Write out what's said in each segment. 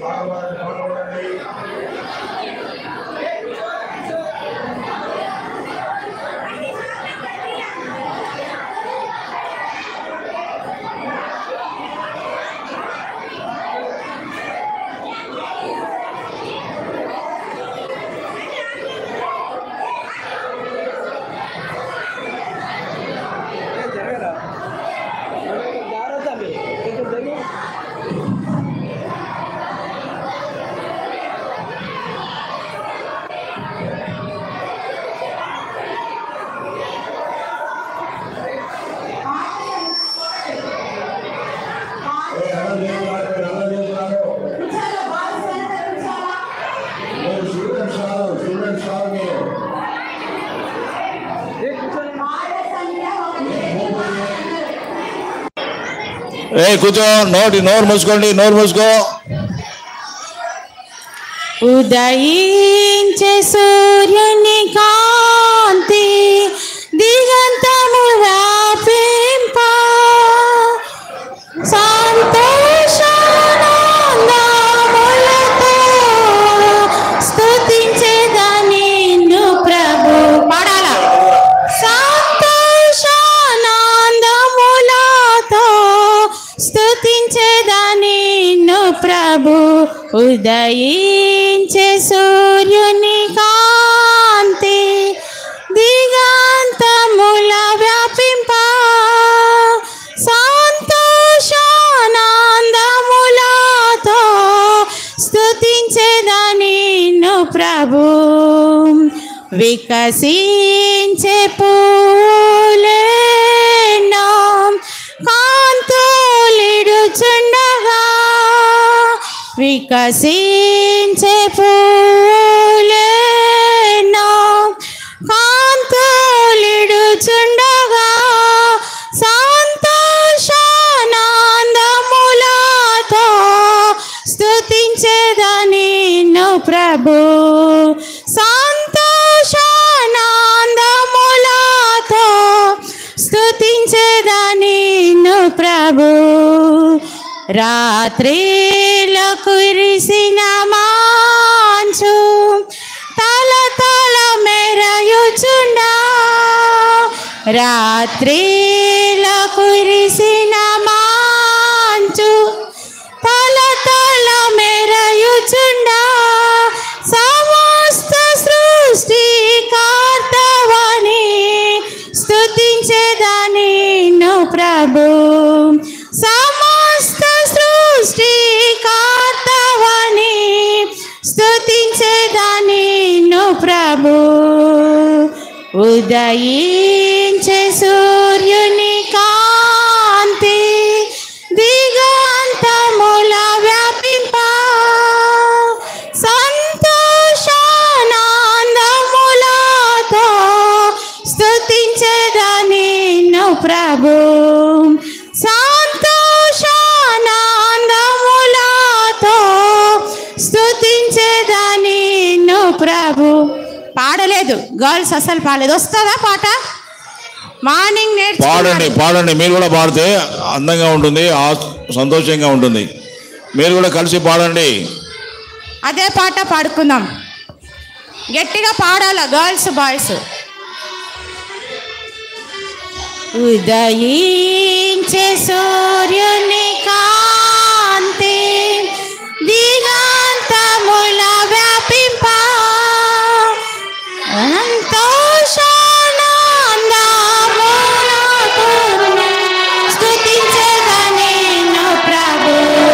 భాగవతాన్ని పాల్గొనండి జరగరా జాగ్రత్త మీరు కొంచెం జరిగి ఏ అన్నం చేస్తున్నారు అన్నం చేస్తున్నారు మీరు స్టూడెంట్స్ కాదు స్టూడెంట్స్ కాదు మీరు ఏ కూర్చోండి ఏ కూర్చో నోటి నోరు మూసుకోండి నోరు మూసుకో ఉదయించే సూర్యుని కాంతి దిగంతము వ్యాపింప సంతోషానందములతో స్తుతించేదా నిన్ను ప్రభు పాడాల సంతోషానందములతో స్తుతించేదా నిన్ను ప్రభు ఉదయించే సూర్యుని కాంతి దిగాంతముల వ్యాపింప సంతోషానందములతో స్తుతించేదా నిన్ను ప్రభు వికసించే పూలేనో కాంతులిడుచుండగా వికసించే పూలేనో కాంతులిడుచుండగా సంతోషానందములతో స్తుతించేదా నిన్ను ప్రభు సంతోషానందములతో స్తుతించేదా నిన్ను ప్రభు రాత్రిలో కురిసిన మాంచు తల తల మెరయుచుండా రాత్రిలో కురిసిన మాంచు తల తల మెరయుచుండా సమస్త సృష్టి కార్తవని స్తుతించేదాని ప్రభు సమస్త సృష్టి కార్తవని స్తుతించేదాని ప్రభు ఉదయించే సూర్యుని కాంతి దిగంతముల వ్యాపింప సంతోషానందములతో స్తుతించేదాని ప్రభు సంతోషానందములతో స్తుతించేదాని ప్రభు పాడలేదు గర్ల్స్ అసలు పాడలేదు వస్తుందా పాట మార్నింగ్ పాడండి నేర్చుకోండి పాడండి మీరు కూడా పాడితే అందంగా ఉంటుంది ఆ- సంతోషంగా ఉంటుంది మీరు కూడా కలిసి పాడండి అదే పాట పాడుకుందాం గట్టిగా పాడాల గర్ల్స్ బాయ్స్ ఉదయించే సూర్యుని కాంతి దిగాంతముల వ్యాపింప సంతోషానందములతో స్తుతించెదను నిన్ను ప్రభు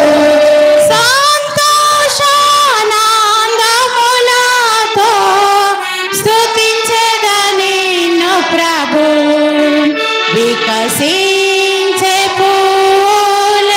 సంతోషానందములతో స్తుతించెదను నిన్ను ప్రభు వికసించే పూల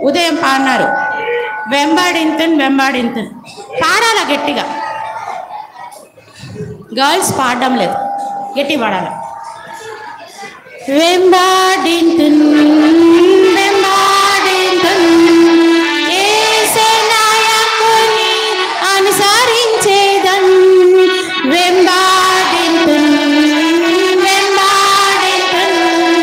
ఉదయం పాడినారు వెంబాడింతన్ వెంబాడింతన్ పాడాల గట్టిగా గర్ల్స్ పాడడం లేదు గట్టి పాడాలి వెంబాడింతన్ వెంబాడింతన్ యేసనాయకుని అనుసరించేదన్ వెంబాడింతన్ వెంబాడింతన్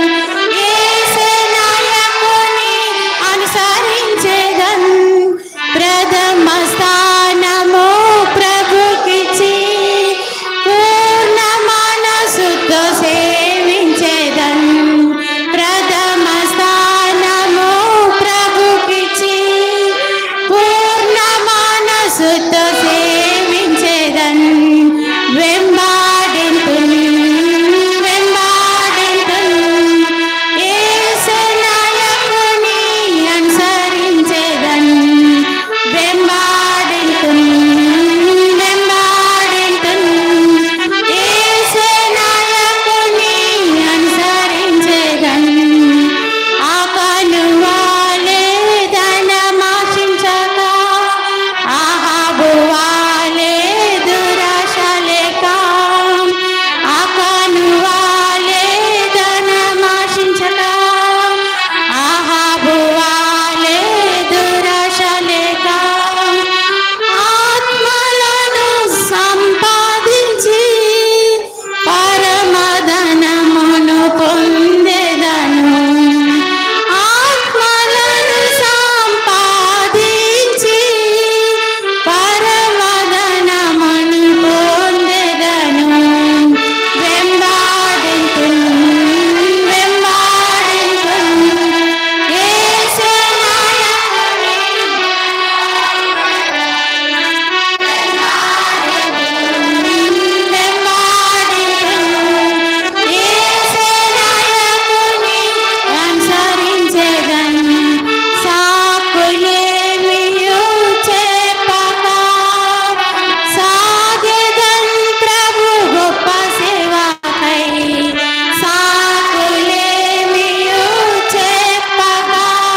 యేసనాయకుని అనుసరించేదన్ ప్రథమ స్థానము ప్రభుకిచ్చి పూర్ణ మనసుతో సేవించేదన్ ప్రథమ స్థానము ప్రభుకిచ్చి పూర్ణ మనసుతో సేవించేదన్ వెంబాడింతున్ వెంబాడింతున్ యేసనాయకుని అనుసరించేదన్ వెంబాడింతున్ వెంబాడింతున్ యేసనాయకుని అనుసరించేదన్ ఆకను వాలే ధనమాశించక ఆహాబు వాలే దురాశ లేక ఆకను వాలే ధనమాశించక ఆహాబు వాలే దురాశ లేక ఆత్మలను సంపాదించి పరమధనమును పొందెదను ఆత్మలను సంపాదించి పరమధనమును పొందెదను వెంబాడింతున్ వెంబాడింతున్ అనుసరించేదన్ సాకులేమియు చెప్పక సాగెదన్ ప్రభు గొప్ప సేవకై సాకులేమియు చెప్పక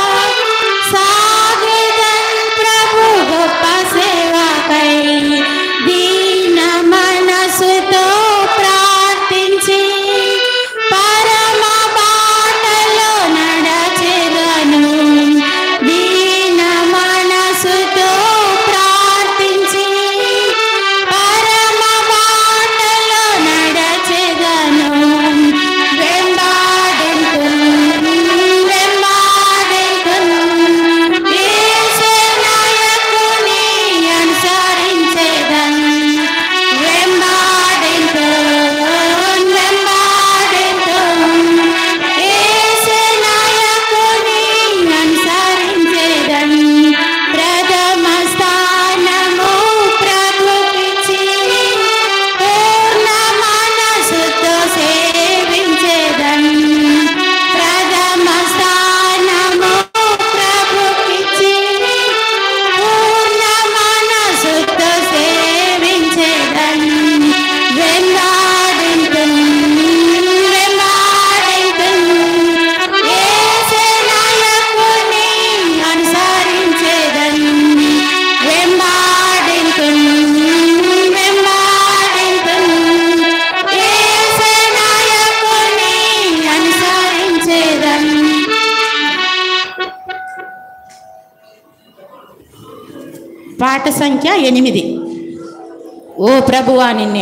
సాగెదన్ ప్రభు గొప్ప సేవకై దీన మనసుతో ప్రార్థించి పరమ బాటలో నడచెదను దీన మనసుతో ప్రార్థించి పరమ బాటలో నడచెదను వెంబాడింతున్ వెంబాడింతున్ యేసనాయకుని అనుసరించేదన్ వెంబాడింతున్ వెంబాడింతున్ యేసనాయకుని అనుసరించేదన్ ప్రథమ స్థానము ప్రభుకిచ్చి పూర్ణ మనసుతో సేవించేదన్ ప్రథమ స్థానము ప్రభుకిచ్చి పూర్ణ మనసుతో సేవించేదన్ వెంబాడింతున్ వెంబాడింతున్ యేసనాయకుని అనుసరించేదన్ వెంబాడింతున్ వెంబాడింతున్ యేసనాయకుని అనుసరించేదన్ పాట సంఖ్య ఎనిమిది ఓ ప్రభువా నిన్నే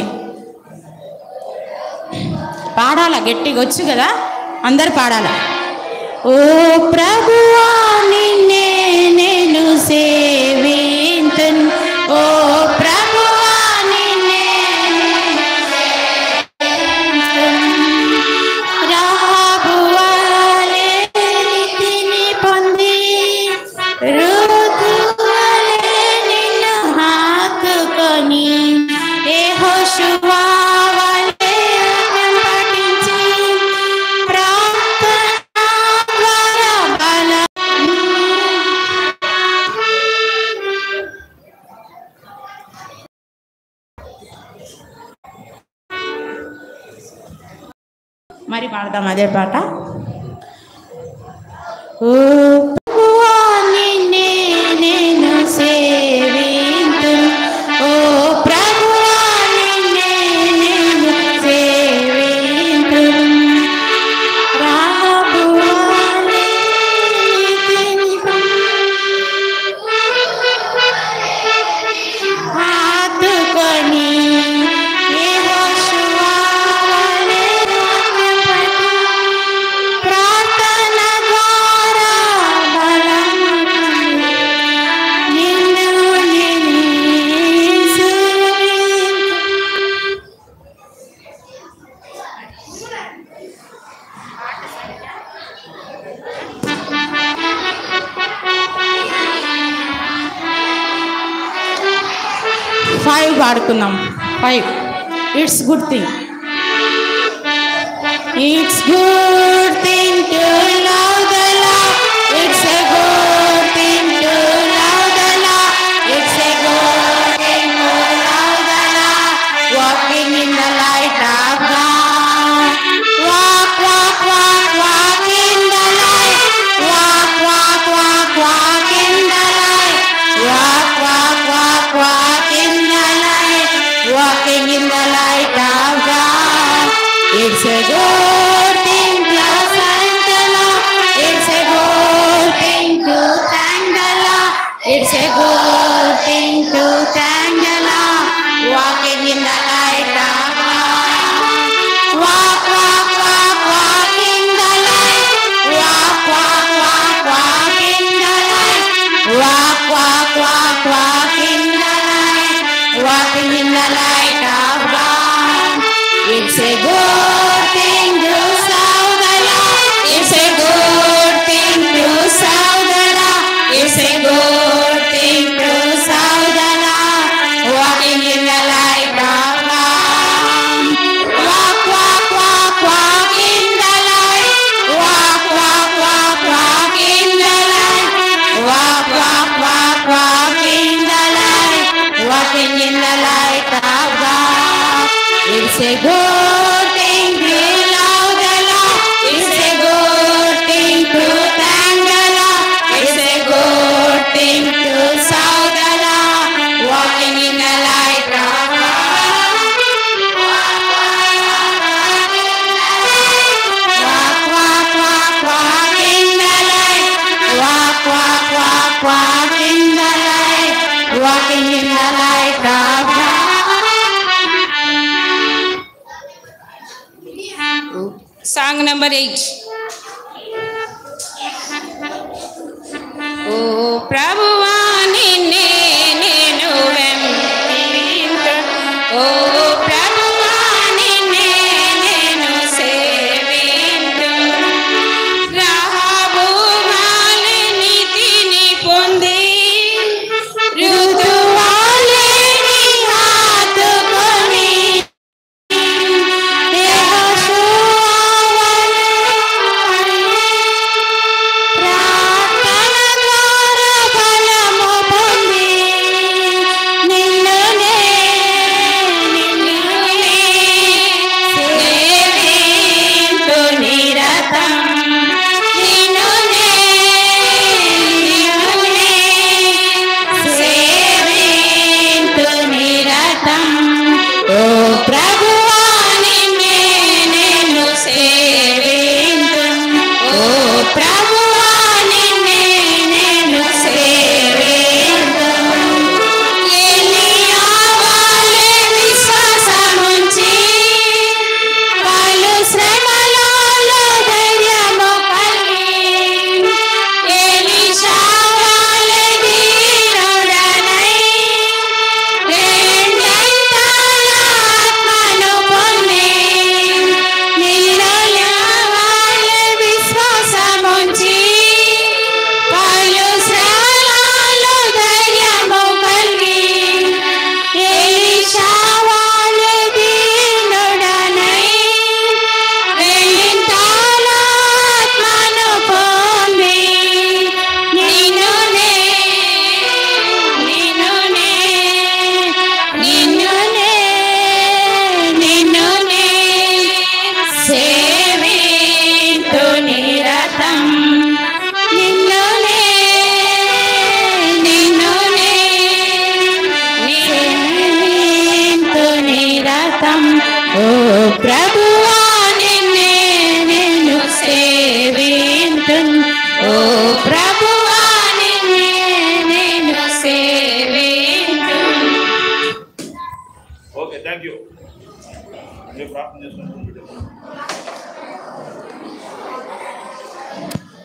పాడాల గట్టిగా వచ్చు కదా అందరు పాడాల ఓ ప్రభువా నిన్నే నేను సేవింతున్ ఓ ప్రభువా నిన్నే రాహబువాలే నీతిని పొంది ఋతువలే నిన్ను హత్తుకొని యెహోషువా వలె ఆజ్ఞ పాటించి ప్రార్థన ద్వారా బల మరి పాడదాం అదే పాట ఓ ప్రభువా నీ ఫైవ్ పాడుకుందాం ఫైవ్ it's good thing it's good thing to love the law it's a good thing to love the law it's a good thing to love the law walking in the light of God walk walk walk walk in the light walk walk walk walk in the light walk walk walk walk in the light walking in the light of God it's a good thing to thank the Lord. It's a good thing to thank the Lord. It's a good thing to thank the Lord. Walking in the light of God. Walk, walk, walk, walk in the light. Walk, walk, walk, walk in the light. Walk, walk, walk, walk in the light. Walking in the light of God. It's a good thing to serve the Lord. It's a good thing to serve the Lord. It's a good thing to serve the Lord. Walking in the light of God. Walk, walk, walk, walk in the light. Walk, walk, walk, walk in the light. Walk, walk, walk, walk in the light. Walking in the light of God. It's a good thing to love the Lord. It's a good thing to thank the Lord. It's a good thing to serve the Lord. Walking in the light of Walk, walk, walk, walk in the light. Walk, walk, walk, walk in the light. Walking in the light of God. Song number eight ఓ ప్రభువా నిన్నే నేను వెంబడింతు. ఓ ప్రభువా నిన్నే నేను సేవింతు. రాహాబు వాలె నీతిని పొంది ఋతువాలేని హాతుకొని ప్రార్థన ద్వారా బలము పొంది నిన్నునే నిన్నునే సేవింతు నిరతం నిన్నునే నిన్నునే సేవింతు నిరతం ఓ ప్రభువా నిన్నే నేను సేవింతు ఓ ప్రభువా నిన్నే నేను సేవింతు ఎలియా వాలే విశ్వాసముంచి పలు శ్రమలలో ధైర్యము కలిగి ఎలీషా వాలే దీనుడనై రెండంతల ఆత్మను పొంది నిన్నుల వాలే విశ్వాసముంచి పలు శ్రమలలో ధైర్యము కలిగి ఎలీషా వాలే దీనుడనై రెండింతల ఆత్మను పొంది నిన్నునే నిన్నునే నిన్నునే నిన్నునే సేవింతు నిరతం నిన్నునే నిన్నునే సేవింతు నిరతం ఓ ప్రభువా నిన్నే నేను సేవింతు ఓ ప్రభువా నిన్నే నేను సేవింతు ఓకే థ్యాంక్ యూ మీరు ప్రార్థన చేసుకుంటున్నాను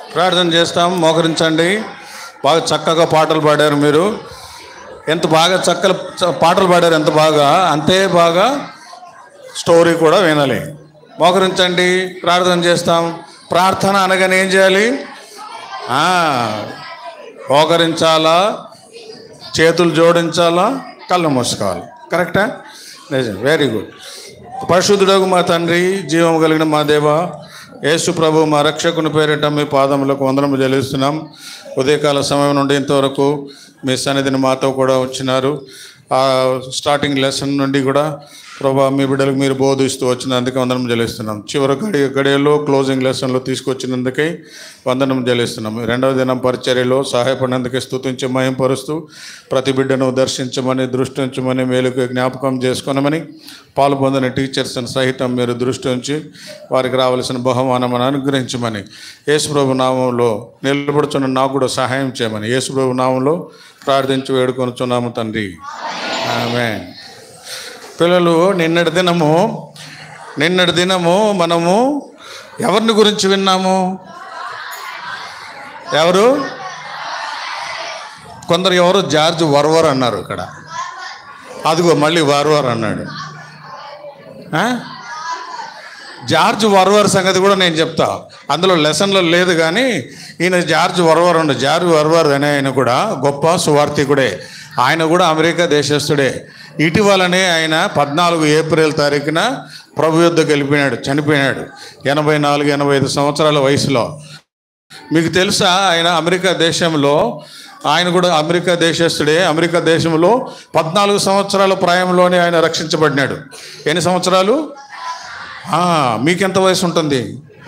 ప్రార్థన చేస్తాం మోకరించండి బాగా చక్కగా పాటలు పాడారు మీరు ఎంత బాగా చక్కల చ- పాటలు పాడారు ఎంత బాగా అంతే బాగా స్టోరీ కూడా వినాలి మోకరించండి ప్రార్థన చేస్తాం ప్రార్థన అనగానే ఏం చేయాలి ఆ, మోకరించాలా చేతులు జోడించాలా కళ్ళు మూసుకోవాలి కరెక్టా నిజం వెరీ గుడ్ పరిశుద్ధుడగు మా తండ్రి జీవం కలిగిన మా దేవ యేసు ప్రభు మా రక్షకుని పేరిట మీ పాదములకు వందనము చెల్లిస్తున్నాం ఉదయకాల సమయం నుండి ఇంతవరకు మీ సన్నిధిని మాతో కూడా వచ్చినారు ఆ స్టార్టింగ్ లెసన్ నుండి కూడా ప్రభా మీ బిడ్డలకు మీరు బోధిస్తూ వచ్చినందుకే వందనం చెల్లిస్తున్నాం చివరి గడియ గడియలో క్లోజింగ్ లెసన్లో తీసుకొచ్చినందుకై వందనం చెల్లిస్తున్నాం రెండవ దినం పరిచర్యలో సహాయపడినందుకే స్తుతించి మయంపరుస్తూ ప్రతి బిడ్డను దర్శించమని దృష్టించమని మేలుకు జ్ఞాపకం చేసుకోనమని పాలు పొందిన టీచర్స్ని సహితం మీరు దృష్టి ఉంచి వారికి రావాల్సిన బహుమానమును అనుగ్రహించమని యేసుప్రభు నామంలో నిలబడుచున్న నాకు కూడా సహాయం చేయమని యేసుప్రభు నామంలో ప్రార్థించి వేడుకొనుచున్నాము తండ్రి ఆమె పిల్లలు నిన్నటి దినము నిన్నటి దినము మనము ఎవరిని గురించి విన్నాము ఎవరు కొందరు ఎవరు జార్జ్ వర్వర్ అన్నారు ఇక్కడ అదిగో మళ్ళీ వర్వర్ అన్నాడు ఆ? జార్జ్ వర్వర్ సంగతి కూడా నేను చెప్తా అందులో లెసన్లో లేదు కానీ ఈయన జార్జ్ వర్వర్ ఉండు జార్జ్ వర్వర్ అనే ఆయన కూడా గొప్ప సువార్థికుడే ఆయన కూడా అమెరికా దేశస్థుడే ఇటీవలనే ఆయన పద్నాలుగు ఏప్రిల్ తారీఖున ప్రభు యుద్ధ గెలిపినాడు చనిపోయినాడు ఎనభై నాలుగు ఎనభై ఐదు సంవత్సరాల వయసులో మీకు తెలుసా ఆయన అమెరికా దేశంలో ఆయన కూడా అమెరికా దేశస్థుడే అమెరికా దేశంలో పద్నాలుగు సంవత్సరాల ప్రాయంలోనే ఆయన రక్షించబడినాడు ఎన్ని సంవత్సరాలు ఆ, మీకెంత వయసు ఉంటుంది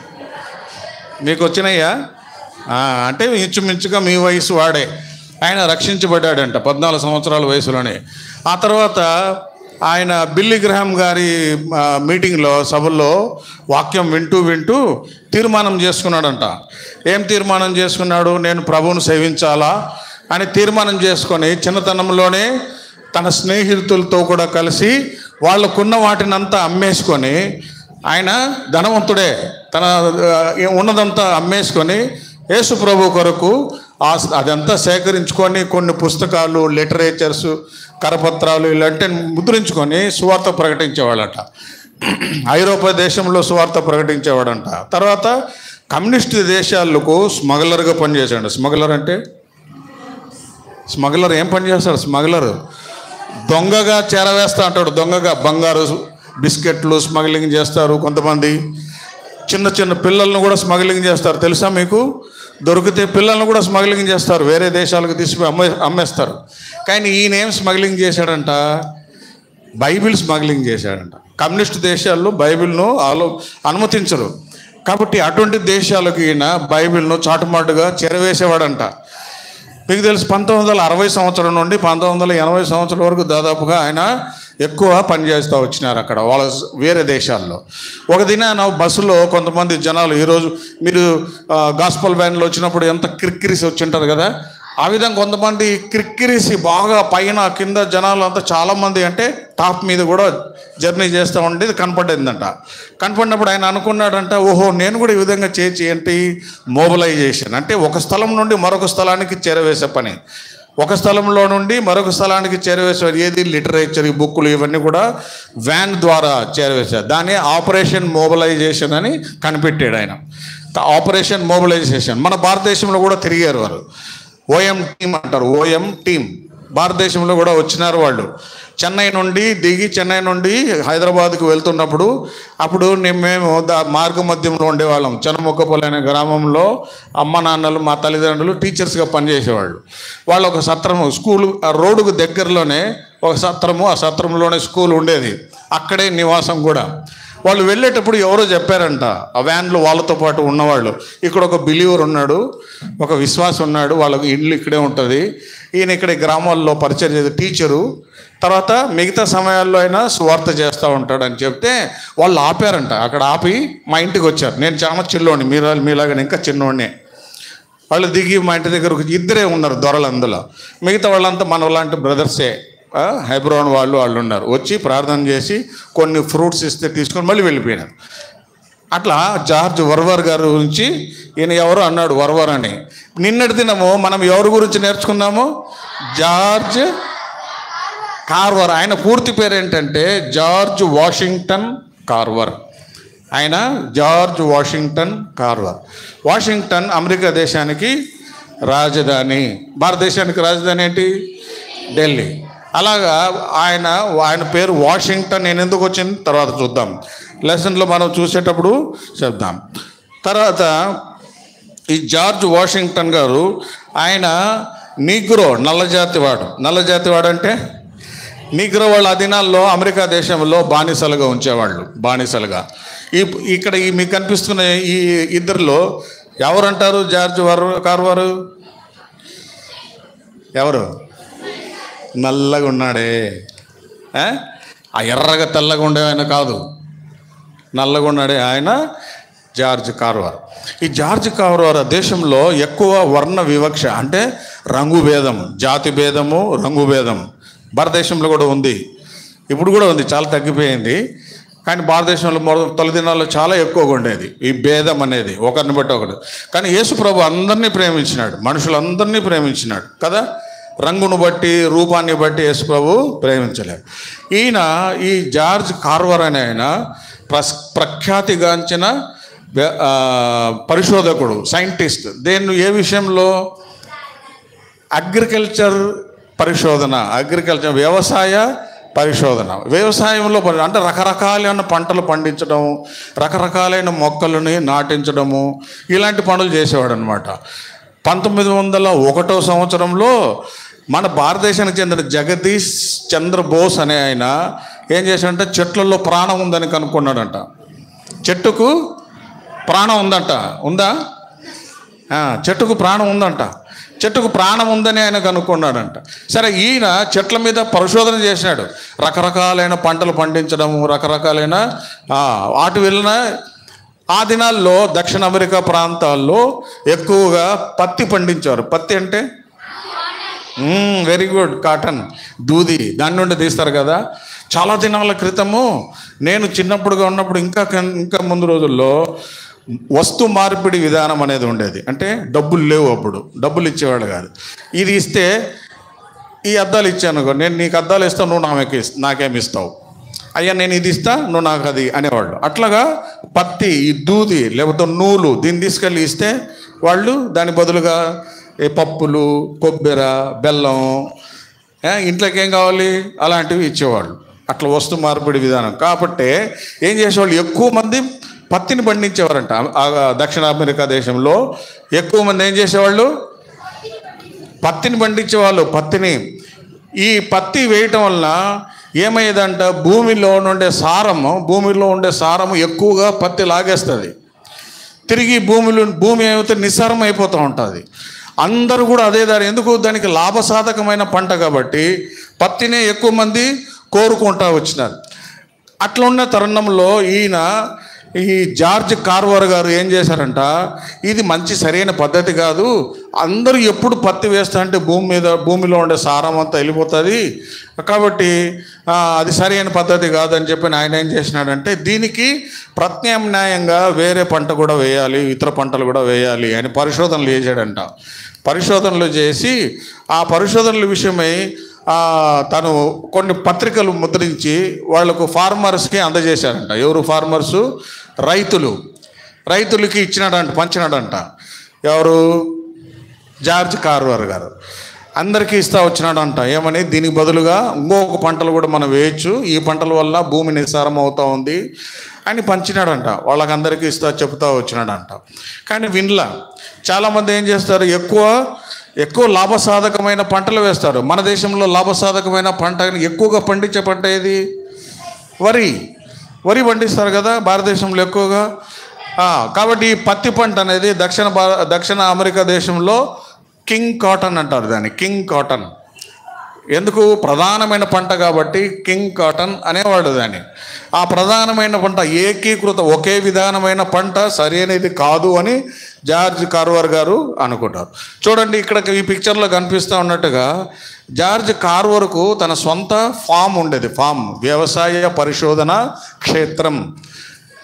మీకు వచ్చినాయా ఆ, అంటే ఇంచుమించుగా మీ వయసు వాడే ఆయన రక్షించబడ్డాడంట పద్నాలుగు సంవత్సరాల వయసులోనే ఆ తర్వాత ఆయన బిల్లి గ్రహం గారి ఆ, మీటింగ్లో సభల్లో వాక్యం వింటూ వింటూ తీర్మానం చేసుకున్నాడంట ఏం తీర్మానం చేసుకున్నాడు నేను ప్రభువును సేవించాలా అని తీర్మానం చేసుకొని చిన్నతనంలోనే తన స్నేహితులతో కూడా కలిసి వాళ్ళకున్న వాటినంతా అమ్మేసుకొని ఆయన ధనవంతుడే తన ఆ, ఉన్నదంతా అమ్మేసుకొని యేసు ప్రభు కొరకు ఆ అదంతా సేకరించుకొని కొన్ని పుస్తకాలు లిటరేచర్స్ కరపత్రాలు ఇలాంటి ముద్రించుకొని సువార్త ప్రకటించేవాళ్ళట ఐరోపా దేశంలో సువార్త ప్రకటించేవాడంట తర్వాత కమ్యూనిస్ట్ దేశాలకు స్మగ్లర్గా పనిచేశాడు స్మగ్లర్ అంటే స్మగ్లర్ ఏం పని చేస్తాడు స్మగ్లర్ దొంగగా చేరవేస్తా అంటాడు దొంగగా బంగారు బిస్కెట్లు స్మగ్లింగ్ చేస్తారు కొంతమంది చిన్న చిన్న పిల్లలను కూడా స్మగ్లింగ్ చేస్తారు తెలుసా మీకు దొరికితే పిల్లల్ని కూడా స్మగ్లింగ్ చేస్తారు వేరే దేశాలకు తీసుకుని అమ్మే అమ్మేస్తారు కానీ ఈయన ఏం స్మగ్లింగ్ చేశాడంట బైబిల్ స్మగ్లింగ్ చేశాడంట కమ్యూనిస్ట్ దేశాల్లో బైబిల్ను ఆలో అనుమతించరు కాబట్టి అటువంటి దేశాలకు ఈయన బైబిల్ను చాటుమాటుగా చేరవేసేవాడంట మీకు తెలుసు పంతొమ్మిది వందల అరవై సంవత్సరం నుండి పంతొమ్మిది వందల ఎనభై సంవత్సరం వరకు దాదాపుగా ఆయన ఎక్కువ పనిచేస్తూ వచ్చినారు అక్కడ వాళ్ళ స్- వేరే దేశాల్లో ఒక దినాన బస్సులో కొంతమంది జనాలు ఈరోజు మీరు ఆ, గాస్పల్ వ్యాన్లో వచ్చినప్పుడు ఎంత క్రిక్కిరిసి వచ్చింటారు కదా ఆ విధంగా కొంతమంది క్రిక్కిరిసి బాగా పైన కింద జనాలు అంతా చాలామంది అంటే టాప్ మీద కూడా జర్నీ చేస్తూ ఉండేది కనపడిందంట కనపడినప్పుడు ఆయన అనుకున్నాడంట ఓహో నేను కూడా ఈ విధంగా చేసి ఏంటి మొబిలైజేషన్ అంటే ఒక స్థలం నుండి మరొక స్థలానికి చేరవేసే పని ఒక స్థలంలో నుండి మరొక స్థలానికి చేరవేసే ఏది లిటరేచర్ ఈ బుక్కులు ఇవన్నీ కూడా వ్యాన్ ద్వారా చేరవేశారు దాన్ని ఆపరేషన్ మొబిలైజేషన్ అని కనిపెట్టాడు ఆయన ఆపరేషన్ మొబిలైజేషన్ మన భారతదేశంలో కూడా తిరిగారు వారు ఓఎం టీమ్ అంటారు ఓఎం టీమ్ భారతదేశంలో కూడా వచ్చినారు వాళ్ళు చెన్నై నుండి దిగి చెన్నై నుండి హైదరాబాద్కు వెళ్తున్నప్పుడు అప్పుడు నే- మేము దా మార్గ మధ్యంలో ఉండేవాళ్ళం చెన్నముక్కపల్లి అనే గ్రామంలో అమ్మ నాన్నలు మా తల్లిదండ్రులు టీచర్స్గా పనిచేసేవాళ్ళు వాళ్ళు ఒక సత్రము స్కూల్ ఆ రోడ్డుకు దగ్గరలోనే ఒక సత్రము ఆ సత్రంలోనే స్కూల్ ఉండేది అక్కడే నివాసం కూడా వాళ్ళు వెళ్ళేటప్పుడు ఎవరో చెప్పారంట ఆ వ్యాన్లో వాళ్ళతో పాటు ఉన్నవాళ్ళు ఇక్కడ ఒక బిలీవర్ ఉన్నాడు ఒక విశ్వాసం ఉన్నాడు వాళ్ళకి ఇల్లు ఇక్కడే ఉంటుంది ఈయన ఇక్కడ ఈ గ్రామాల్లో పరిచయం చేసే టీచరు తర్వాత మిగతా సమయాల్లో అయినా సువార్త చేస్తూ ఉంటాడు అని చెప్తే వాళ్ళు ఆపారంట అక్కడ ఆపి మా ఇంటికి వచ్చారు నేను చాలా చిన్నోడిని మీరు మీలాగా ఇంకా చిన్నోడినే వాళ్ళు దిగి మా ఇంటి దగ్గర ఒక ఇద్దరే ఉన్నారు దొరలు అందులో మిగతా వాళ్ళంతా మన లాంటి బ్రదర్సే ఆ, హైబ్రోన్ వాళ్ళు వాళ్ళు ఉన్నారు వచ్చి ప్రార్థన చేసి కొన్ని ఫ్రూట్స్ ఇస్తే తీసుకొని మళ్ళీ వెళ్ళిపోయినారు అట్లా జార్జ్ వర్వర్ గారి గురించి ఈయన ఎవరు అన్నాడు వర్వర్ అని నిన్నటి దినము మనం ఎవరి గురించి నేర్చుకున్నాము జార్జ్ కార్వర్ ఆయన పూర్తి పేరు ఏంటంటే జార్జ్ వాషింగ్టన్ కార్వర్ ఆయన George Washington Carver Washington America దేశానికి రాజధాని భారతదేశానికి రాజధాని ఏంటి ఢిల్లీ అలాగా ఆయన ఆయన పేరు వాషింగ్టన్ నేను ఎందుకు వచ్చింది తర్వాత చూద్దాం లెసన్లో మనం చూసేటప్పుడు చెప్దాం తర్వాత ఈ జార్జ్ వాషింగ్టన్ గారు ఆయన నీగ్రో నల్లజాతి వాడు నల్లజాతి వాడు అంటే నీగ్రో వాళ్ళ అధీనాల్లో అమెరికా దేశంలో బానిసలుగా ఉంచేవాళ్ళు బానిసలుగా ఈ ఇక్కడ ఈ మీకు కనిపిస్తున్న ఈ ఇద్దరిలో ఎవరంటారు జార్జ్ వర్ కార్వారు ఎవరు నల్లగా ఉన్నాడే ఆ? ఆ ఎర్రగా తెల్లగా ఉండే ఆయన కాదు నల్లగా ఉన్నాడే ఆయన జార్జ్ కార్వార్ ఈ జార్జ్ కార్వార్ ఆ దేశంలో ఎక్కువ వర్ణ వివక్ష అంటే రంగు భేదం జాతి భేదము రంగు భేదం భారతదేశంలో కూడా ఉంది ఇప్పుడు కూడా ఉంది చాలా తగ్గిపోయింది కానీ భారతదేశంలో మొదటి తొలి దినాల్లో చాలా ఎక్కువగా ఉండేది ఈ భేదం అనేది ఒకరిని బట్టి ఒకటి కానీ యేసు ప్రభు అందరినీ ప్రేమించినాడు మనుషులందరినీ ప్రేమించినాడు కదా రంగును బట్టి రూపాన్ని బట్టి యేసు ప్రభు ప్రేమించలేడు ఈయన ఈ జార్జ్ కార్వర్ అనే ఆయన ప్రస్ ప్రఖ్యాతిగాంచిన వ్య- ఆ, పరిశోధకుడు సైంటిస్ట్ దేన్ని ఏ విషయంలో అగ్రికల్చర్ పరిశోధన అగ్రికల్చర్ వ్యవసాయ పరిశోధన వ్యవసాయంలో పరి- అంటే రకరకాలైన పంటలు పండించడం రకరకాలైన మొక్కలని నాటించడము ఇలాంటి పనులు చేసేవాడు అనమాట పంతొమ్మిది వందల ఒకటో సంవత్సరంలో మన భారతదేశానికి చెందిన జగదీష్ చంద్ర బోస్ అనే ఆయన ఏం చేశాడంటే చెట్లలో ప్రాణం ఉందని కనుక్కున్నాడంట చెట్టుకు ప్రాణం ఉందంట ఉందా ఆ, చెట్టుకు ప్రాణం ఉందంట చెట్టుకు ప్రాణం ఉందని ఆయన కనుక్కున్నాడంట సరే ఈయన చెట్ల మీద పరిశోధన చేసినాడు రకరకాలైన పంటలు పండించడము రకరకాలైన ఆ, వాటి వలన ఆ దినాల్లో దక్షిణ అమెరికా ప్రాంతాల్లో ఎక్కువగా పత్తి పండించారు పత్తి అంటే వెరీ గుడ్ కాటన్ దూది దాని నుండి తీస్తారు కదా చాలా దినాల క్రితము నేను చిన్నప్పుడుగా ఉన్నప్పుడు ఇంకా కన్- ఇంకా ముందు రోజుల్లో వస్తు మార్పిడి విధానం అనేది ఉండేది అంటే డబ్బులు లేవు అప్పుడు డబ్బులు ఇచ్చేవాడు కాదు ఇది ఇస్తే ఈ అద్దాలు ఇచ్చాను అనుకో, నేను నీకు అద్దాలు ఇస్తావు నువ్వు నాకే నాకేమి ఇస్తావు అయ్యా నేను ఇది ఇస్తా నువ్వు నాకు అది అనేవాళ్ళు అట్లాగా పత్తి ఈ దూది లేకపోతే నూలు దీన్ని తీసుకెళ్ళి ఇస్తే వాళ్ళు దాని బదులుగా ఏ పప్పులు కొబ్బెర బెల్లం ఏ, ఇంట్లోకి ఏం కావాలి అలాంటివి ఇచ్చేవాళ్ళు అట్లా వస్తు మార్పిడి విధానం కాబట్టి ఏం చేసేవాళ్ళు ఎక్కువ మంది పత్తిని పండించేవారంట ఆ దక్షిణ అమెరికా దేశంలో ఎక్కువ మంది ఏం చేసేవాళ్ళు పత్తిని పండించేవాళ్ళు పత్తిని ఈ పత్తి వేయటం వలన ఏమయ్యేదంట భూమిలో ఉండే సారము భూమిలో ఉండే సారము ఎక్కువగా పత్తి లాగేస్తుంది తిరిగి భూమిలో భూమి ఏమైతే నిస్సారం అయిపోతూ ఉంటుంది అందరూ కూడా అదే దారి ఎందుకు దానికి లాభసాధకమైన పంట కాబట్టి పత్తినే ఎక్కువ మంది కోరుకుంటా వచ్చినారు అట్లా ఉన్న తరుణంలో ఈయన ఈ జార్జ్ కార్వర్ గారు ఏం చేశారంట ఇది మంచి సరైన పద్ధతి కాదు అందరూ ఎప్పుడు పత్తి వేస్తా అంటే భూమి మీద భూమిలో ఉండే సారం అంతా వెళ్ళిపోతుంది కాబట్టి ఆ, అది సరైన పద్ధతి కాదని చెప్పి ఆయన ఏం చేసినాడంటే దీనికి ప్రత్యామ్నాయంగా వేరే పంట కూడా వేయాలి ఇతర పంటలు కూడా వేయాలి అని పరిశోధనలు చేశాడంట పరిశోధనలు చేసి ఆ పరిశోధనల విషయమై ఆ, తను కొన్ని పత్రికలు ముద్రించి వాళ్లకు ఫార్మర్స్కి అందజేశారంట ఎవరు ఫార్మర్సు రైతులు రైతులకి ఇచ్చినాడంట పంచినాడంట ఎవరు జార్జ్ కార్వర్ గారు అందరికీ ఇస్తా వచ్చినాడంట ఏమని దీనికి బదులుగా ఇంకొక పంటలు కూడా మనం వేయచ్చు ఈ పంటల వల్ల భూమి నిస్సారం అవుతా ఉంది అని పంచినాడంట వాళ్ళకందరికీ ఇస్తా చెప్తా వచ్చినాడంట కానీ వినలా చాలామంది ఏం చేస్తారు ఎక్కువ ఎక్కువ లాభసాధకమైన పంటలు వేస్తారు మన దేశంలో లాభసాధకమైన పంట ఎక్కువగా పండించే పంట ఏది వరి వరి పండిస్తారు కదా భారతదేశంలో ఎక్కువగా ఆ, కాబట్టి ఈ పత్తి పంట అనేది దక్షిణ భార దక్షిణ అమెరికా దేశంలో కింగ్ కాటన్ అంటారు దాన్ని కింగ్ కాటన్ ఎందుకు ప్రధానమైన పంట కాబట్టి కింగ్ కాటన్ అనేవాడు దాన్ని ఆ ప్రధానమైన పంట ఏకీకృత ఒకే విధానమైన పంట సరైనది కాదు అని జార్జ్ కార్వర్ గారు అనుకుంటారు చూడండి ఇక్కడ ఈ పిక్చర్లో కనిపిస్తూ ఉన్నట్టుగా జార్జ్ కార్వర్కు తన సొంత ఫామ్ ఉండేది ఫామ్ వ్యవసాయ పరిశోధన క్షేత్రం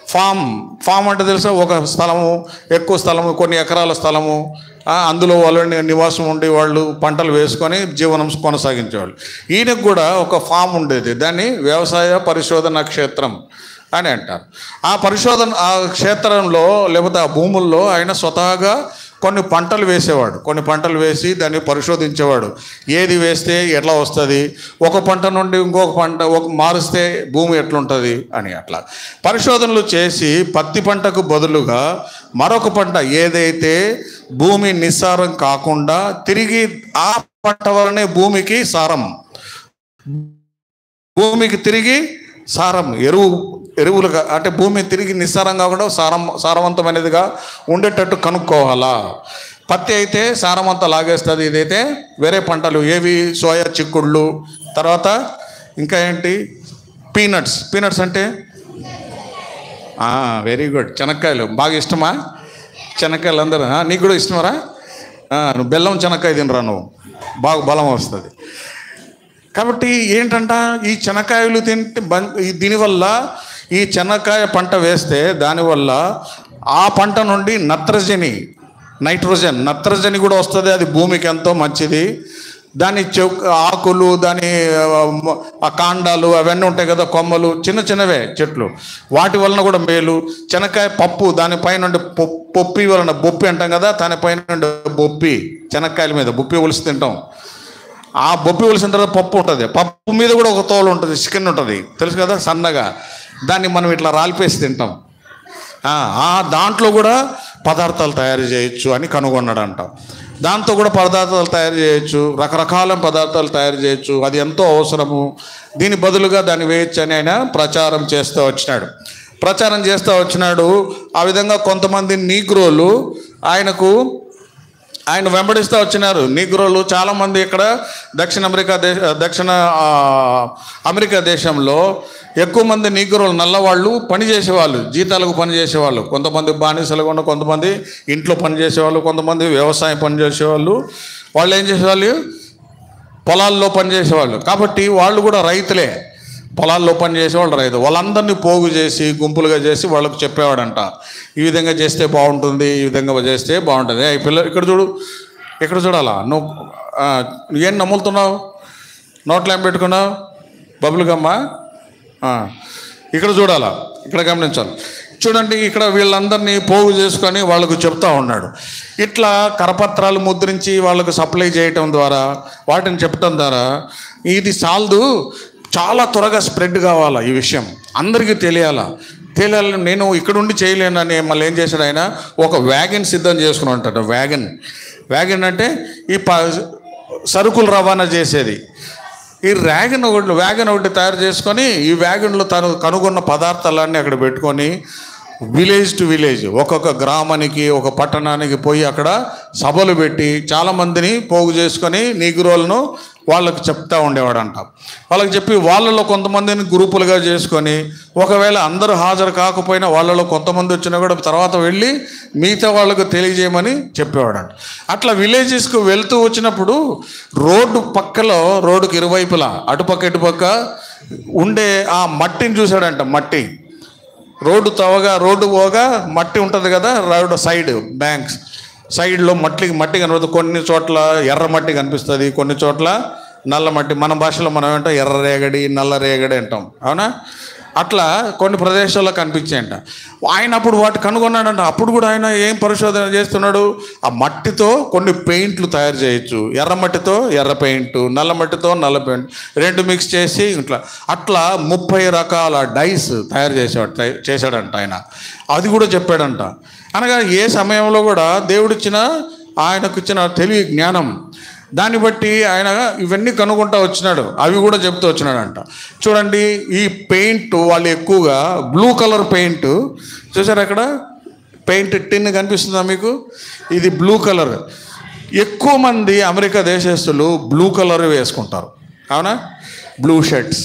ఫామ్ ఫామ్ అంటే తెలుసా ఒక స్థలము ఎక్కువ స్థలము కొన్ని ఎకరాల స్థలము ఆ, అందులో వాళ్ళు నివాసం ఉండి వాళ్ళు పంటలు వేసుకొని జీవనం కొనసాగించేవాళ్ళు ఈయనకు కూడా ఒక ఫామ్ ఉండేది దాన్ని వ్యవసాయ పరిశోధన క్షేత్రం అని అంటారు ఆ పరిశోధన ఆ క్షేత్రంలో లేకపోతే ఆ భూముల్లో ఆయన స్వతహాగా కొన్ని పంటలు వేసేవాడు కొన్ని పంటలు వేసి దాన్ని పరిశోధించేవాడు ఏది వేస్తే ఎట్లా వస్తుంది ఒక పంట నుండి ఇంకొక పంట ఒక మారుస్తే భూమి ఎట్లుంటుంది అని అట్లా పరిశోధనలు చేసి పత్తి పంటకు బదులుగా మరొక పంట ఏదైతే భూమి నిస్సారం కాకుండా తిరిగి ఆ పంట వలనే భూమికి సారం భూమికి తిరిగి సారం ఎరువు ఎరువులుగా అంటే భూమి తిరిగి నిస్సారం కాకుండా సారం సారవంతమైనదిగా ఉండేటట్టు కనుక్కోవాలా పత్తి అయితే సారవంతా లాగేస్తుంది ఇదైతే వేరే పంటలు ఏవి సోయా చిక్కుళ్ళు తర్వాత ఇంకా ఏంటి పీనట్స్ పీనట్స్ అంటే వెరీ గుడ్ చెనక్కాయలు బాగా ఇష్టమా చెనక్కాయలు అందరూ ఆ, నీకు కూడా ఇష్టమరా ఆ, నువ్వు బెల్లం చెనక్కాయ తినరా నువ్వు బాగా బలం వస్తుంది కాబట్టి ఏంటంట ఈ చెనక్కాయలు తింటే బం- ఈ దీనివల్ల ఈ చెనక్కాయ పంట వేస్తే దానివల్ల ఆ పంట నుండి నత్రజని నైట్రోజన్ నత్రజని కూడా వస్తుంది అది భూమికి ఎంతో మంచిది దాని చెక్ ఆకులు దాని ఆ, మ- ఆ కాండాలు అవన్నీ ఉంటాయి కదా కొమ్మలు చిన్న చిన్నవే చెట్లు వాటి వలన కూడా మేలు చెనక్కాయ పప్పు దానిపై నుండి పొ- పొప్పి వలన బొప్పి అంటాం కదా దానిపై నుండి బొప్పి చెనక్కాయల మీద బొప్పి ఒలిసి తింటాం ఆ బొప్పి ఒలిసిన తర్వాత పప్పు ఉంటుంది పప్పు మీద కూడా ఒక తోలు ఉంటుంది చికెన్ ఉంటుంది తెలుసు కదా సన్నగా దాన్ని మనం ఇట్లా రాలిపేసి తింటాం ఆ, ఆ దాంట్లో కూడా పదార్థాలు తయారు చేయొచ్చు అని కనుగొన్నాడంట దాంతో కూడా పదార్థాలు తయారు చేయొచ్చు రకరకాల పదార్థాలు తయారు చేయొచ్చు అది ఎంతో అవసరము దీని బదులుగా దాన్ని వేయొచ్చు అని ఆయన ప్రచారం చేస్తూ వచ్చినాడు ప్రచారం చేస్తూ వచ్చినాడు ఆ విధంగా కొంతమంది నీగ్రోలు ఆయనకు ఆయన వెంబడిస్తూ వచ్చినారు నీగ్రోలు చాలామంది ఇక్కడ దక్షిణ అమెరికా దేశ దక్షిణ ఆ, అమెరికా దేశంలో ఎక్కువ మంది నీగ్రోలు నల్లవాళ్ళు పని చేసేవాళ్ళు జీతాలకు పని చేసేవాళ్ళు కొంతమంది బానిసలుగా ఉన్న కొంతమంది ఇంట్లో పని చేసేవాళ్ళు కొంతమంది వ్యవసాయం పని చేసేవాళ్ళు వాళ్ళు ఏం చేసేవాళ్ళు పొలాల్లో పనిచేసేవాళ్ళు కాబట్టి వాళ్ళు కూడా రైతులే పొలాల్లో పని చేసేవాళ్ళు రైతు వాళ్ళందరినీ పోగు చేసి గుంపులుగా చేసి వాళ్ళకు చెప్పేవాడంట ఈ విధంగా చేస్తే బాగుంటుంది ఈ విధంగా చేస్తే బాగుంటుంది ఈ పిల్ల ఇక్కడ చూడు ఇక్కడ చూడాలా నువ్వు ఆ, ఏం నమ్ములుతున్నావు నోట్లో ఏం పెట్టుకున్నావు బబుల్ గమ్మా ఆ, ఇక్కడ చూడాలా ఇక్కడ గమనించాలి చూడండి ఇక్కడ వీళ్ళందరినీ పోగు చేసుకొని వాళ్ళకు చెప్తా ఉన్నాడు ఇట్లా కరపత్రాలు ముద్రించి వాళ్ళకు సప్లై చేయటం ద్వారా వాటిని చెప్పటం ద్వారా ఇది సాల్దు చాలా త్వరగా స్ప్రెడ్ కావాలా ఈ విషయం అందరికీ తెలియాలా తెలియాలి నేను ఇక్కడ ఉండి చేయలేనని మళ్ళీ ఏం చేశాడు ఆయన ఒక వ్యాగన్ సిద్ధం చేసుకుని ఉంటాడు వ్యాగన్ వ్యాగన్ అంటే ఈ ప సరుకులు రవాణా చేసేది ఈ వ్యాగన్ ఒకటి వ్యాగన్ ఒకటి తయారు చేసుకొని ఈ వ్యాగన్లో తను కనుగొన్న పదార్థాలన్నీ అక్కడ పెట్టుకొని విలేజ్ టు విలేజ్ ఒక్కొక్క గ్రామానికి ఒక పట్టణానికి పోయి అక్కడ సభలు పెట్టి చాలామందిని పోగు చేసుకొని నీగురోలను వాళ్ళకి చెప్తా ఉండేవాడంట వాళ్ళకి చెప్పి వాళ్ళలో కొంతమందిని గ్రూపులుగా చేసుకొని ఒకవేళ అందరూ హాజరు కాకపోయినా వాళ్ళలో కొంతమంది వచ్చినా కూడా తర్వాత వెళ్ళి మిగతా వాళ్ళకు తెలియజేయమని చెప్పేవాడంట అట్లా విలేజెస్కు వెళ్తూ వచ్చినప్పుడు రోడ్డు పక్కలో రోడ్డుకి ఇరువైపులా అటుపక్క ఇటుపక్క ఉండే ఆ మట్టిని చూశాడంట మట్టి రోడ్డు తవగా రోడ్డు పోగా మట్టి ఉంటుంది కదా రోడ్డు సైడ్ బ్యాంక్స్ సైడ్లో మట్టి మట్టి కనబడుతుంది కొన్ని చోట్ల ఎర్ర మట్టి కనిపిస్తుంది కొన్ని చోట్ల నల్ల మట్టి మన భాషలో మనం ఏంటో ఎర్ర రేగడి నల్ల రేగడి అంటాం అవునా అట్లా కొన్ని ప్రదేశాల్లో కనిపించాయంట ఆయన అప్పుడు వాటి కనుగొన్నాడంట అప్పుడు కూడా ఆయన ఏం పరిశోధన చేస్తున్నాడు ఆ మట్టితో కొన్ని పెయింట్లు తయారు చేయొచ్చు ఎర్ర మట్టితో ఎర్ర పెయింట్ నల్ల మట్టితో నల్ల పెయింట్ రెండు మిక్స్ చేసి ఇట్లా అట్లా ముప్పై రకాల డైస్ తయారు చేసాడు తయ- చేశాడంట ఆయన అది కూడా చెప్పాడంట అనగా ఏ సమయంలో కూడా దేవుడిచ్చిన ఆయనకు ఇచ్చిన తెలివి జ్ఞానం దాన్ని బట్టి ఆయన ఇవన్నీ కనుగొంటా వచ్చినాడు అవి కూడా చెప్తూ వచ్చినాడంట చూడండి ఈ పెయింట్ వాళ్ళు ఎక్కువగా బ్లూ కలర్ పెయింట్ చూసారు అక్కడ పెయింట్ టిన్ కనిపిస్తుందా మీకు ఇది బ్లూ కలర్ ఎక్కువ మంది అమెరికా దేశస్తులు బ్లూ కలర్ వేసుకుంటారు అవునా బ్లూ షర్ట్స్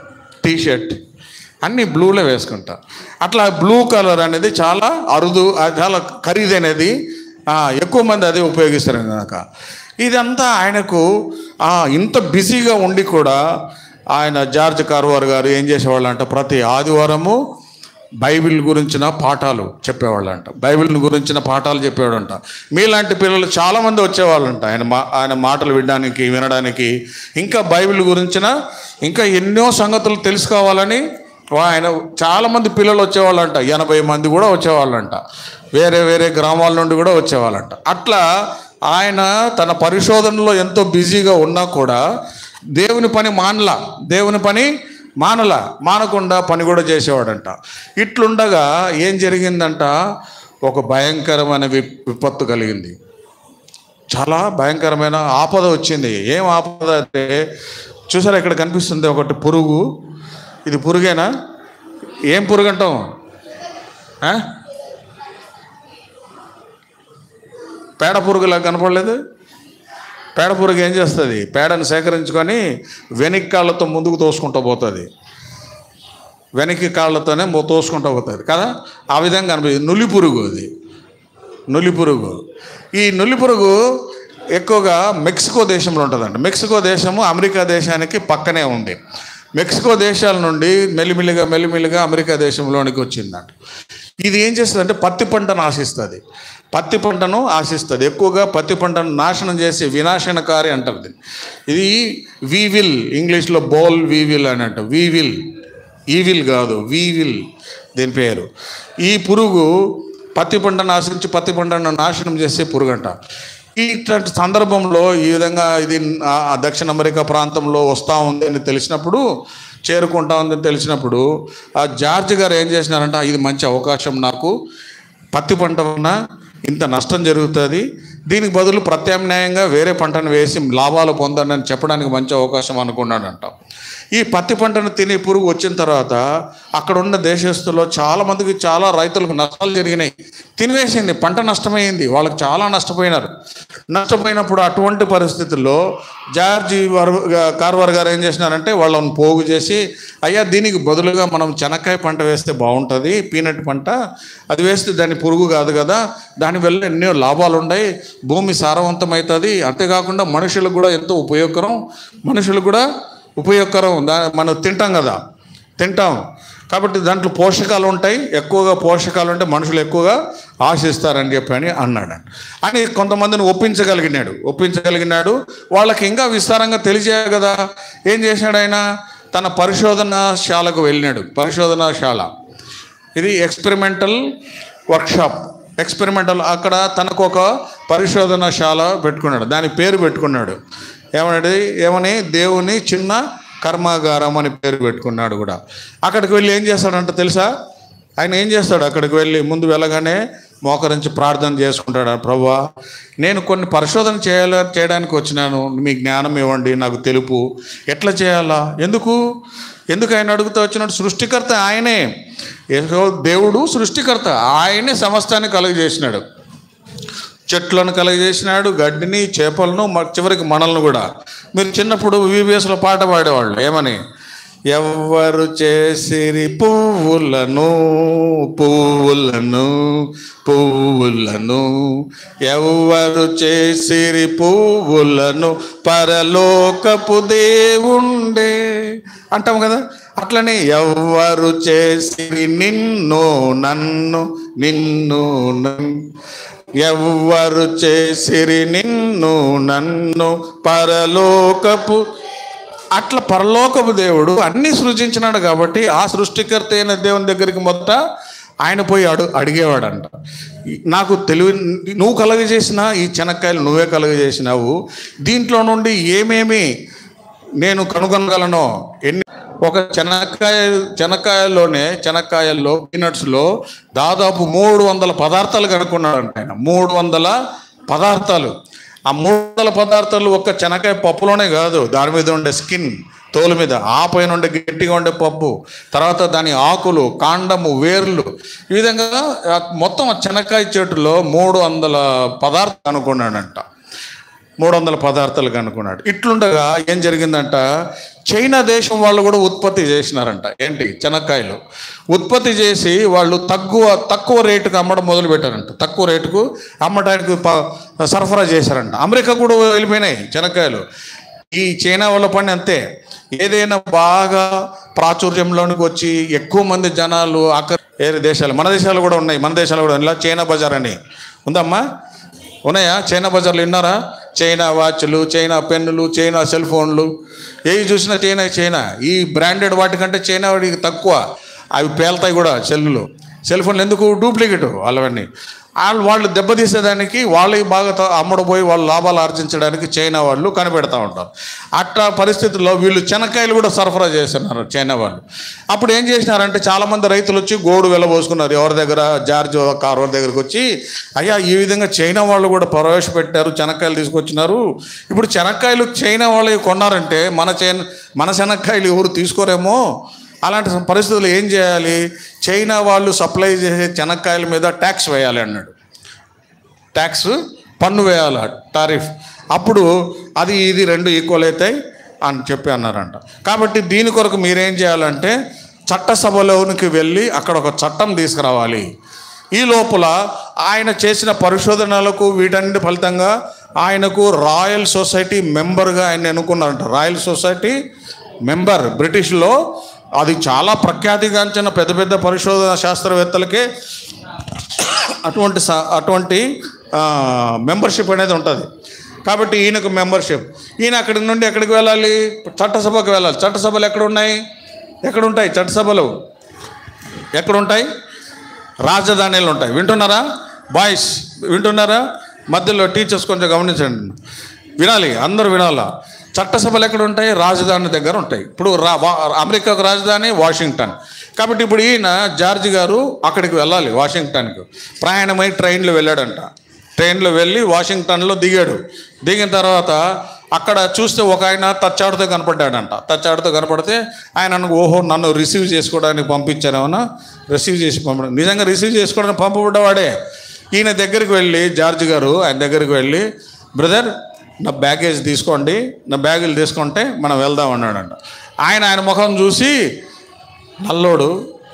టీ షర్ట్ అన్ని బ్లూలో వేసుకుంటారు అట్లా బ్లూ కలర్ అనేది చాలా అరుదు అది చాలా ఖరీదైనది ఆ, ఎక్కువ మంది అదే ఉపయోగిస్తారు కనుక ఇదంతా ఆయనకు ఆ, ఇంత బిజీగా ఉండి కూడా ఆయన జార్జ్ కార్వార్ గారు ఏం చేసేవాళ్ళు అంటే ప్రతి ఆదివారము బైబిల్ గురించిన పాఠాలు చెప్పేవాళ్ళంట బైబిల్ గురించిన పాఠాలు చెప్పేవాడంట మీలాంటి పిల్లలు చాలామంది వచ్చేవాళ్ళంట ఆయన మా ఆయన మాటలు వినడానికి వినడానికి ఇంకా బైబిల్ గురించిన ఇంకా ఎన్నో సంగతులు తెలుసుకోవాలని ఆయన చాలామంది పిల్లలు వచ్చేవాళ్ళంట ఎనభై మంది కూడా వచ్చేవాళ్ళంట వేరే వేరే గ్రామాల నుండి కూడా వచ్చేవాళ్ళంట అట్లా ఆయన తన పరిశోధనలో ఎంతో బిజీగా ఉన్నా కూడా దేవుని పని మానలా దేవుని పని మానల మానకుండా పని కూడా చేసేవాడంట ఇట్లుండగా ఏం జరిగిందంట ఒక భయంకరమైన వి- విపత్తు కలిగింది చాలా భయంకరమైన ఆపద వచ్చింది ఏం ఆపద అంటే చూసారా ఇక్కడ కనిపిస్తుంది ఒకటి పురుగు ఇది పురుగేనా ఏం పురుగు అంటాం ఆ? పేడ పురుగులా కనపడలేదు పేడ పురుగు ఏం చేస్తుంది పేడను సేకరించుకొని వెనక్కి కాళ్ళతో ముందుకు తోసుకుంటూ పోతుంది వెనక్కి కాళ్ళతోనే మొ- తోసుకుంటూ పోతుంది కదా ఆ విధంగా అనిపిస్తుంది నులి పురుగు అది నులి పురుగు ఈ నులి పురుగు ఎక్కువగా మెక్సికో దేశంలో ఉంటుందండి మెక్సికో దేశము అమెరికా దేశానికి పక్కనే ఉంది మెక్సికో దేశాల నుండి మెల్లిమెల్లిగా మెల్లిమెల్లిగా అమెరికా దేశంలోనికి వచ్చిందంట ఇది ఏం చేస్తుందంటే పత్తి పంటను ఆశిస్తుంది పత్తి పంటను ఆశిస్తుంది ఎక్కువగా పత్తి పంటను నాశనం చేసి వినాశనకారి అంటారు దీన్ని ఇది వీవిల్ ఇంగ్లీష్లో బోల్ వీవిల్ అని అంట వీవిల్ ఈవిల్ కాదు వీవిల్ దీని పేరు ఈ పురుగు పత్తి పంటను ఆశించి పత్తి పంటను నాశనం చేసే పురుగు అంట ఇట్లాంటి సందర్భంలో ఈ విధంగా ఇది ఆ ఆ దక్షిణ అమెరికా ప్రాంతంలో వస్తూ ఉంది అని తెలిసినప్పుడు చేరుకుంటా ఉందని తెలిసినప్పుడు ఆ జార్జ్ గారు ఏం చేసినారంటే ఇది మంచి అవకాశం నాకు పత్తి పంట వలన ఇంత నష్టం జరుగుతుంది దీనికి బదులు ప్రత్యామ్నాయంగా వేరే పంటను వేసి లాభాలు పొందండి అని చెప్పడానికి మంచి అవకాశం అనుకున్నాడంట ఈ పత్తి పంటను తినే పురుగు వచ్చిన తర్వాత అక్కడ ఉన్న దేశస్తుల్లో చాలా మందికి చాలా రైతులకు నష్టాలు జరిగినాయి తినేసింది పంట నష్టమైంది వాళ్ళకి చాలా నష్టపోయినారు నష్టపోయినప్పుడు అటువంటి పరిస్థితుల్లో జార్జి వర్ కార్వర్ గారు ఏం చేసినారంటే వాళ్ళని పోగు చేసి అయ్యా దీనికి బదులుగా మనం చెనక్కాయ పంట వేస్తే బాగుంటుంది పీనట్ పంట అది వేస్తే దాని పురుగు కాదు కదా దానివల్ల ఎన్నో లాభాలు ఉన్నాయి భూమి సారవంతమవుతుంది అంతేకాకుండా మనుషులకు కూడా ఎంతో ఉపయోగకరం మనుషులకు కూడా ఉపయోగకరం దా మనం తింటాం కదా తింటాం కాబట్టి దాంట్లో పోషకాలు ఉంటాయి ఎక్కువగా పోషకాలు ఉంటే మనుషులు ఎక్కువగా ఆశిస్తారని చెప్పి అని అన్నాడు అని కొంతమందిని ఒప్పించగలిగినాడు ఒప్పించగలిగినాడు వాళ్ళకి ఇంకా విస్తారంగా తెలియజేయాలి కదా ఏం చేశాడు ఆయన తన పరిశోధనశాలకు వెళ్ళినాడు పరిశోధనశాల ఇది ఎక్స్పెరిమెంటల్ వర్క్షాప్ ఎక్స్పెరిమెంటల్ అక్కడ తనకు ఒక పరిశోధనశాల పెట్టుకున్నాడు దాని పేరు పెట్టుకున్నాడు ఏమన్నాడు ఏమని దేవుని చిన్న కర్మాగారం అని పేరు పెట్టుకున్నాడు కూడా అక్కడికి వెళ్ళి ఏం చేస్తాడంట తెలుసా ఆయన ఏం చేస్తాడు అక్కడికి వెళ్ళి ముందు వెళ్ళగానే మోకరించి ప్రార్థన చేసుకుంటాడు ప్రభా నేను కొన్ని పరిశోధన చేయాల చేయడానికి వచ్చినాను మీ జ్ఞానం ఇవ్వండి నాకు తెలుపు ఎట్లా చేయాలా ఎందుకు ఎందుకు ఆయన అడుగుతూ వచ్చినట్టు సృష్టికర్త ఆయనే ఏదో దేవుడు సృష్టికర్త ఆయనే సమస్తాన్ని కలుగజేసినాడు చెట్లను కలుగజేసినాడు గడ్డిని చేపలను మ- చివరికి మనల్ని కూడా మీరు చిన్నప్పుడు విబిఎస్లో పాట పాడేవాళ్ళు ఏమని ఎవ్వరు చేసిరి పువ్వులను పువ్వులను పువ్వులను ఎవ్వరు చేసిరి పువ్వులను పరలోకపు దేవుండే అంటాం కదా అట్లనే ఎవ్వరు చేసిరి నిన్ను నన్ను నిన్ను నన్ను ఎవ్వరు చేసిరి నిన్ను నన్ను పరలోకపు అట్లా పరలోకపు దేవుడు అన్నీ సృజించినాడు కాబట్టి ఆ సృష్టికర్త అయిన దేవుని దగ్గరికి మొదట ఆయన పోయి అడు అడిగేవాడంట ఈ- నాకు తెలివి నువ్వు కలుగజేసిన ఈ చెనక్కాయలు నువ్వే కలుగజేసినావు దీంట్లో నుండి ఏమేమి నేను కనుగొనగలను ఎన్ని ఒక చెనక్కాయ చెనక్కాయల్లోనే చెనక్కాయల్లో పీనట్స్లో దాదాపు మూడు వందల పదార్థాలు కనుక్కున్నాడంట ఆయన మూడు వందల పదార్థాలు ఆ మూడు వందల పదార్థాలు ఒక్క చెనక్కాయ పప్పులోనే కాదు దాని మీద ఉండే స్కిన్ తోలు మీద ఆ పైన ఉండే గట్టిగా ఉండే పప్పు తర్వాత దాని ఆకులు కాండము వేర్లు ఈ విధంగా ఆ మొత్తం ఆ చెనక్కాయ చెట్టులో మూడు వందల పదార్థాలు అనుకున్నాడంట మూడు వందల పదార్థాలు కనుక్కున్నాడు ఇట్లుండగా ఏం జరిగిందంట చైనా దేశం వాళ్ళు కూడా ఉత్పత్తి చేసినారంట ఏంటి చెనక్కాయలు ఉత్పత్తి చేసి వాళ్ళు తక్కువ తక్కువ రేటుకు అమ్మడం మొదలు పెట్టారంట తక్కువ రేటుకు అమ్మడానికి ప- సరఫరా చేశారంట అమెరికా కూడా వెళ్ళిపోయినాయి చెనక్కాయలు ఈ చైనా వాళ్ళ పని అంతే ఏదైనా బాగా ప్రాచుర్యంలోనికి వచ్చి ఎక్కువ మంది జనాలు అక్కడ వేరే దేశాలు మన దేశాలు కూడా ఉన్నాయి మన దేశాలు కూడా ఉన్నాయి. ఇలా చైనా బజార్ అని ఉందమ్మా ఉన్నాయా చైనా బజార్లు విన్నారా చైనా వాచ్లు చైనా పెన్నులు చైనా సెల్ ఫోన్లు ఏవి చూసినా చైనా చైనా ఈ బ్రాండెడ్ వాటికంటే చైనా వాడికి తక్కువ అవి పేలుతాయి కూడా సెల్లులు సెల్ ఫోన్లు ఎందుకు డూప్లికేట్ వాళ్ళవన్నీ వాళ్ళు వాళ్ళు దెబ్బతీసేదానికి వాళ్ళకి బాగా త- అమ్ముడుపోయి వాళ్ళు లాభాలు ఆర్జించడానికి చైనా వాళ్ళు కనిపెడతా ఉంటారు అట్లా పరిస్థితుల్లో వీళ్ళు చెనక్కాయలు కూడా సరఫరా చేస్తున్నారు చైనా వాళ్ళు అప్పుడు ఏం చేసినారంటే చాలామంది రైతులు వచ్చి గోడు వెళ్ళబోసుకున్నారు ఎవరి దగ్గర జార్జ్ కార్ దగ్గరికి వచ్చి అయ్యా ఈ విధంగా చైనా వాళ్ళు కూడా ప్రవేశపెట్టారు చెనక్కాయలు తీసుకొచ్చినారు ఇప్పుడు చెనక్కాయలు చైనా వాళ్ళు కొన్నారంటే మన చైనా మన శనక్కాయలు ఎవరు తీసుకోరేమో అలాంటి పరిస్థితుల్లో ఏం చేయాలి చైనా వాళ్ళు సప్లై చేసే చెనక్కాయల మీద ట్యాక్స్ వేయాలి అన్నాడు ట్యాక్స్ పన్ను వేయాలి టారిఫ్ అప్పుడు అది ఇది రెండు ఈక్వల్ అవుతాయి అని చెప్పి అన్నారంట కాబట్టి దీని కొరకు మీరేం చేయాలంటే చట్టసభలోనికి వెళ్ళి అక్కడ ఒక చట్టం తీసుకురావాలి ఈ లోపల ఆయన చేసిన పరిశోధనలకు వీటన్నిటి ఫలితంగా ఆయనకు రాయల్ సొసైటీ మెంబర్గా ఆయన ఎన్నుకున్నారంట రాయల్ సొసైటీ మెంబర్ బ్రిటిష్లో అది చాలా ప్రఖ్యాతిగాంచిన పెద్ద పెద్ద పరిశోధన శాస్త్రవేత్తలకే అటువంటి స- అటువంటి మెంబర్షిప్ అనేది ఉంటుంది కాబట్టి ఈయనకు మెంబర్షిప్ ఈయన అక్కడి నుండి ఎక్కడికి వెళ్ళాలి చట్టసభకు వెళ్ళాలి చట్టసభలు ఎక్కడ ఉన్నాయి ఎక్కడ ఉంటాయి చట్టసభలు ఎక్కడ ఉంటాయి రాజధానిలు ఉంటాయి వింటున్నారా బాయ్స్ వింటున్నారా మధ్యలో టీచర్స్ కొంచెం గమనించండి వినాలి అందరూ వినాలా చట్టసభలు ఎక్కడ ఉంటాయి రాజధాని దగ్గర ఉంటాయి ఇప్పుడు రా వా- అమెరికాకు రాజధాని వాషింగ్టన్ కాబట్టి ఇప్పుడు ఈయన జార్జ్ గారు అక్కడికి వెళ్ళాలి వాషింగ్టన్కి ప్రయాణమై ట్రైన్లో వెళ్ళాడంట ట్రైన్లో వెళ్ళి వాషింగ్టన్లో దిగాడు దిగిన తర్వాత అక్కడ చూస్తే ఒక ఆయన తచ్చాడుతో కనపడ్డాడంట తచ్చాడుతో కనపడితే ఆయన అనుకో ఓహో నన్ను రిసీవ్ చేసుకోవడానికి పంపించారేమన్నా రిసీవ్ చేసి పంపడం నిజంగా రిసీవ్ చేసుకోవడానికి పంపబడ్డవాడే ఈయన దగ్గరికి వెళ్ళి జార్జ్ గారు ఆయన దగ్గరికి వెళ్ళి బ్రదర్ నా బ్యాగేజ్ తీసుకోండి నా బ్యాగులు తీసుకుంటే మనం వెళ్దాం అన్నాడంట ఆయన ఆయన ముఖం చూసి నల్లోడు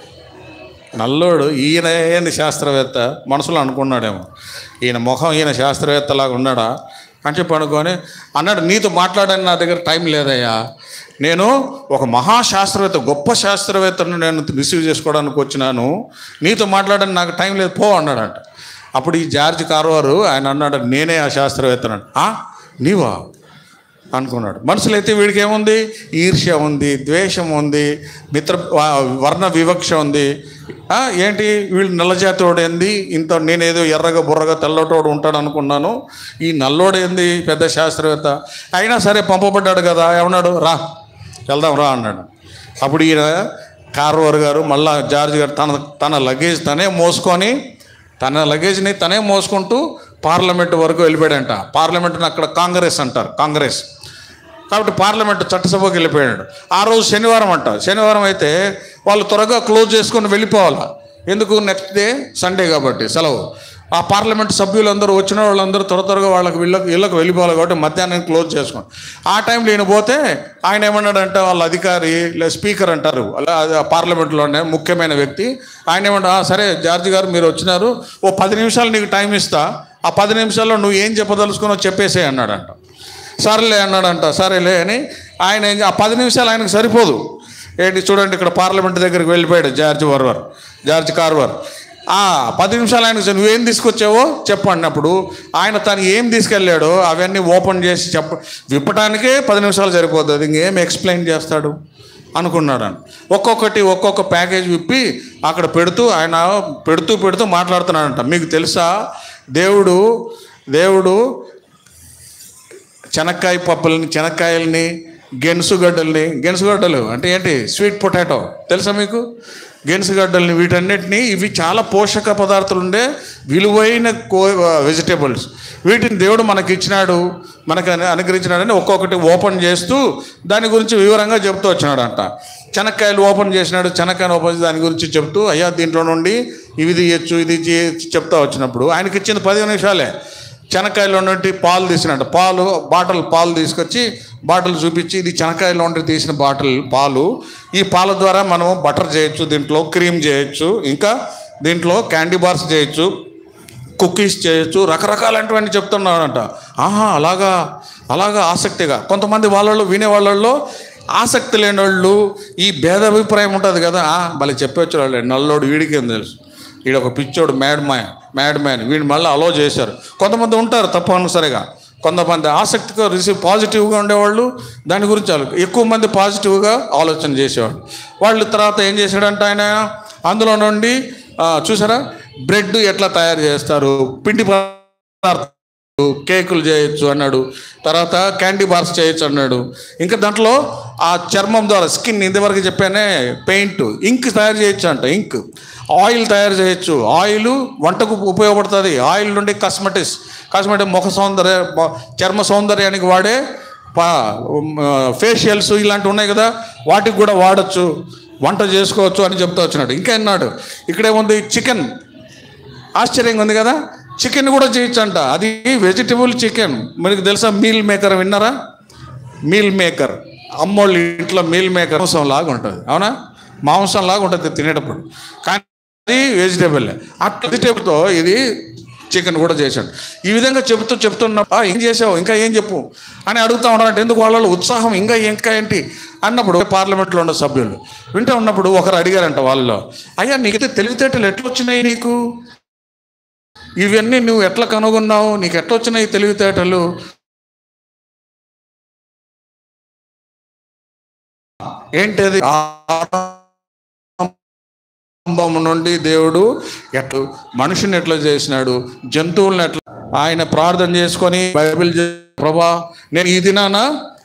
నల్లోడు ఈయన ఏంది శాస్త్రవేత్త మనసులో అనుకున్నాడేమో ఈయన ముఖం ఈయన శాస్త్రవేత్తలాగా ఉన్నాడా అని చెప్పి అనుకొని అన్నాడు నీతో మాట్లాడని నా దగ్గర టైం లేదయ్యా నేను ఒక మహాశాస్త్రవేత్త గొప్ప శాస్త్రవేత్తను నేను రిసీవ్ చేసుకోవడానికి వచ్చినాను నీతో మాట్లాడని నాకు టైం లేదు పో అన్నాడంట అప్పుడు ఈ జార్జ్ కార్వారు ఆయన అన్నాడు నేనే ఆ శాస్త్రవేత్తను "ఆ? నీవా అనుకున్నాడు మనసులో అయితే వీడికి ఏముంది ఈర్ష్య ఉంది ద్వేషం ఉంది మిత్ర వా- వర్ణ వివక్ష ఉంది ఆ, ఏంటి వీళ్ళు నల్లజాతోడు ఏంది ఇంత నేనేదో ఎర్రగా బుర్రగా తెల్లటోడు ఉంటాడు అనుకున్నాను ఈ నల్లోడు ఏంది పెద్ద శాస్త్రవేత్త అయినా సరే పంపబడ్డాడు కదా ఏమన్నాడు రా వెళ్దాం రా అన్నాడు అప్పుడు ఈయన కార్వర్ గారు మళ్ళా జార్జ్ గారు తన తన లగేజ్ తనే మోసుకొని తన లగేజ్ని తనే మోసుకుంటూ పార్లమెంట్ వరకు వెళ్ళిపోయాడంట పార్లమెంట్ని అక్కడ కాంగ్రెస్ అంటారు కాంగ్రెస్ కాబట్టి పార్లమెంట్ చట్టసభకి వెళ్ళిపోయాడు ఆ రోజు శనివారం అంట శనివారం అయితే వాళ్ళు త్వరగా క్లోజ్ చేసుకొని వెళ్ళిపోవాలా ఎందుకు నెక్స్ట్ డే సండే కాబట్టి సెలవు ఆ పార్లమెంట్ సభ్యులందరూ వచ్చిన వాళ్ళందరూ త్వర త్వరగా వాళ్ళకి వీళ్ళకి ఇళ్ళకి వెళ్ళిపోవాలి కాబట్టి మధ్యాహ్నం క్లోజ్ చేసుకోండి ఆ టైంలో ఈయన పోతే ఆయన ఏమన్నాడంటే వాళ్ళ అధికారి లేదా స్పీకర్ అంటారు అలా అది ఆ పార్లమెంట్లోనే ముఖ్యమైన వ్యక్తి ఆయన ఏమన్నా "ఆ, సరే జార్జ్ గారు మీరు వచ్చినారు ఓ పది నిమిషాలు నీకు టైం ఇస్తా ఆ పది నిమిషాల్లో నువ్వు ఏం చెప్పదలుచుకున్నావు చెప్పేసే అన్నాడంట సరేలే అన్నాడంట సరేలే అని ఆయన ఏం చే- ఆ పది నిమిషాలు ఆయనకు సరిపోదు ఏంటి చూడండి ఇక్కడ పార్లమెంట్ దగ్గరికి వెళ్ళిపోయాడు జార్జ్ వర్వర్ జార్జ్ కార్వర్ ఆ పది నిమిషాలు ఆయనకు సరి- నువ్వేం తీసుకొచ్చావో చెప్పు అన్నప్పుడు ఆయన తను ఏం తీసుకెళ్ళాడో అవన్నీ ఓపెన్ చేసి చెప్ప విప్పటానికే పది నిమిషాలు సరిపోతుంది ఇంకేం ఎక్స్ప్లెయిన్ చేస్తాడు అనుకున్నాడు ఆయన ఒక్కొక్కటి ఒక్కొక్క ప్యాకేజ్ విప్పి అక్కడ పెడుతూ ఆయన పెడుతూ పెడుతూ మాట్లాడుతున్నాడంట మీకు తెలుసా దేవుడు దేవుడు చెనక్కాయ పప్పులని చెనక్కాయలని గెనుసుగడ్డల్ని గెనుసుగడ్డలు అంటే ఏంటి స్వీట్ పొటాటో తెలుసా మీకు గెనుసుగడ్డల్ని వీటన్నిటిని ఇవి చాలా పోషక పదార్థాలు ఉండే విలువైన కో వెజిటేబుల్స్ వీటిని దేవుడు మనకి ఇచ్చినాడు మనకు అను- అనుగ్రహించినాడని ఒక్కొక్కటి ఓపెన్ చేస్తూ దాని గురించి వివరంగా చెప్తూ వచ్చినాడంట చెనక్కాయలు ఓపెన్ చేసినాడు చెనక్కాయలు ఓపెన్ చేసి దాని గురించి చెప్తూ అయ్యా దీంట్లో నుండి ఇవి తీయచ్చు ఇది చేయొచ్చు చెప్తా వచ్చినప్పుడు ఆయనకి ఇచ్చింది పది నిమిషాలే చెనక్కాయలో నుండి పాలు తీసినట్టు పాలు బాటిల్ పాలు తీసుకొచ్చి బాటిల్ చూపించి ఇది చెనక్కాయలో నుండి తీసిన బాటిల్ పాలు ఈ పాల ద్వారా మనం బటర్ చేయొచ్చు దీంట్లో క్రీమ్ చేయొచ్చు ఇంకా దీంట్లో క్యాండీ బార్స్ చేయొచ్చు కుకీస్ చేయొచ్చు రకరకాలైనటువంటి చెప్తున్నాడంట ఆహా అలాగా అలాగా ఆసక్తిగా కొంతమంది వాళ్ళలో వినే వాళ్ళల్లో ఆసక్తి లేని వాళ్ళు ఈ భేదాభిప్రాయం ఉంటుంది కదా "ఆ, భలే చెప్పొచ్చు వాళ్ళు నల్లోడు వీడికి ఏం తెలుసు వీడు ఒక పిచ్చోడు మ్యాడ్ మ్యాన్ మ్యాడ్ మ్యాన్ వీడిని మళ్ళీ అలో చేశారు కొంతమంది ఉంటారు తప్పనిసరిగా కొంతమంది ఆసక్తిగా రిసీవ్ పాజిటివ్గా ఉండేవాళ్ళు దాని గురించి వాళ్ళు ఎక్కువ మంది పాజిటివ్గా ఆలోచన చేసేవాళ్ళు వాళ్ళు తర్వాత ఏం చేశాడంటే ఆయన అందులో నుండి ఆ, చూసారా బ్రెడ్ ఎట్లా తయారు చేస్తారు పిండి పదార్థాలు కేకులు చేయొచ్చు అన్నాడు తర్వాత క్యాండీ బార్స్ చేయొచ్చు అన్నాడు ఇంకా దాంట్లో ఆ చర్మం ద్వారా స్కిన్ ఇంతవరకు చెప్పానే పెయింట్ ఇంక్ తయారు చేయొచ్చు అంట ఇంక్ ఆయిల్ తయారు చేయొచ్చు ఆయిల్ వంటకు ఉపయోగపడుతుంది ఆయిల్ నుండి కాస్మెటిక్స్ కాస్మెటిక్ ముఖ సౌందర్య మొ- చర్మ సౌందర్యానికి వాడే ఫేషియల్స్ ఇలాంటివి ఉన్నాయి కదా వాటికి కూడా వాడచ్చు వంట చేసుకోవచ్చు అని చెప్తా వచ్చినాడు ఇంకా అన్నాడు ఇక్కడేముంది చికెన్ ఆశ్చర్యంగా ఉంది కదా చికెన్ కూడా చేయొచ్చు అంట అది వెజిటబుల్ చికెన్ మనకు తెలుసా మీల్ మేకర్ విన్నారా మీల్ మేకర్ అమ్మోళ్ళ ఇంట్లో మీల్ మేకర్ మాంసం లాగా ఉంటుంది అవునా మాంసం లాగా ఉంటుంది తినేటప్పుడు కానీ అది వెజిటేబుల్ అట్లా వెజిటేబుల్తో ఇది చికెన్ కూడా చేశాడు ఈ విధంగా చెబుతూ చెప్తున్నా "ఆ, ఏం చేసావు ఇంకా ఏం చెప్పు అని అడుగుతా ఉన్నారంటే ఎందుకు వాళ్ళ ఉత్సాహం ఇంకా ఇంకా ఏంటి అన్నప్పుడు పార్లమెంట్లో ఉన్న సభ్యులు వింటూ ఉన్నప్పుడు ఒకరు అడిగారంట వాళ్ళలో అయ్యా నీకైతే తెలివితేటలు ఎట్లా వచ్చినాయి నీకు ఇవన్నీ నువ్వు ఎట్లా కనుగొన్నావు నీకు ఎట్లా వచ్చినాయి తెలివితేటలు ఏంటది ఆరంభం నుండి దేవుడు ఎట్లా మనిషిని ఎట్లా చేసినాడు జంతువులను ఎట్లా ఆయన ప్రార్థన చేసుకొని బైబిల్ చే- ప్రభా నేను ఈ దినాన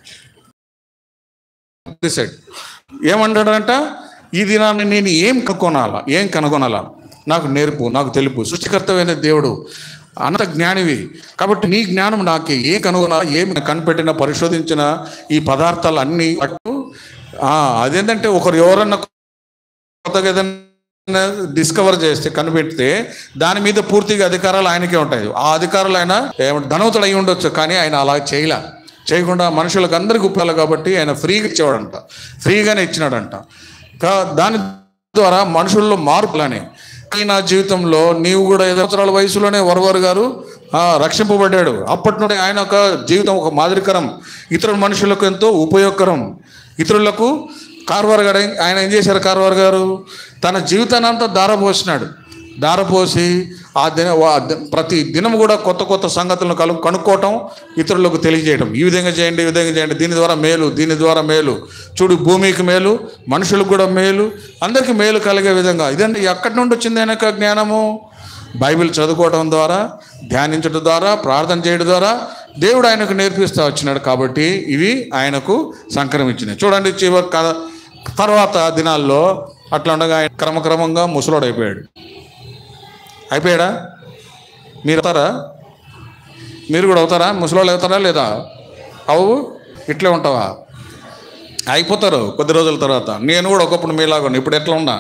డిసైడ్ ఏమంటాడంట ఈ దినాన్ని నేను ఏం కనుగొనాలా ఏం కనుగొనాలా నాకు నేర్పు నాకు తెలుపు సృష్టికర్తమైన దేవుడు అంత జ్ఞానివి కాబట్టి నీ జ్ఞానం నాకు ఏం కనుగొనాలా ఏమి కనిపెట్టిన పరిశోధించిన ఈ పదార్థాలు అన్నీ అటు ఆ, అదేంటంటే ఒకరు ఎవరన్నా కొత్తగా ఏదైనా డిస్కవర్ చేస్తే కనిపెడితే దాని మీద పూర్తిగా అధికారాలు ఆయనకే ఉంటాయి ఆ అధికారులు ఆయన ఏమంటే ధనవంతుడు అయి ఉండొచ్చు కానీ ఆయన అలా చేయలే చేయకుండా మనుషులకు అందరికి ఉపయోగాలు కాబట్టి ఆయన ఫ్రీగా ఇచ్చేవాడంట ఫ్రీగానే ఇచ్చినాడంట కా- దాని ద్వారా మనుషుల్లో మార్పులని కానీ నా జీవితంలో నీవు కూడా ఐదు సంవత్సరాల వయసులోనే వరవరు గారు ఆ, రక్షింపబడ్డాడు అప్పటి నుండి ఆయన ఒక జీవితం ఒక మాదిరికరం ఇతర మనుషులకు ఎంతో ఉపయోగకరం ఇతరులకు కార్వార్ గారు ఏం- ఆయన ఏం చేశారు కార్వార్ గారు తన జీవితాన్ని అంతా దారపోసినాడు దారపోసి ఆ దిన వా- ద- ప్రతి దినం కూడా కొత్త కొత్త సంగతులను కలు కనుక్కోవటం ఇతరులకు తెలియజేయడం ఈ విధంగా చేయండి ఈ విధంగా చేయండి దీని ద్వారా మేలు దీని ద్వారా మేలు చూడు భూమికి మేలు మనుషులకు కూడా మేలు అందరికీ మేలు కలిగే విధంగా ఇదంటే ఎక్కడి నుండి వచ్చింది ఆయనకు జ్ఞానము బైబిల్ చదువుకోవడం ద్వారా ధ్యానించడం ద్వారా ప్రార్థన చేయడం ద్వారా దేవుడు ఆయనకు నేర్పిస్తూ వచ్చినాడు కాబట్టి ఇవి ఆయనకు సంక్రమించినాయి చూడండి చివరి కథ తర్వాత దినాల్లో అట్లా ఉండగా ఆయన క్రమక్రమంగా ముసలోడు అయిపోయాడు అయిపోయాడా మీరు అవుతారా మీరు కూడా అవుతారా ముసలోళ్ళు అవుతారా లేదా అవు ఇట్లే ఉంటావా అయిపోతారు కొద్ది రోజుల తర్వాత నేను కూడా ఒకప్పుడు మీలాగా ఇప్పుడు ఎట్లా ఉన్నా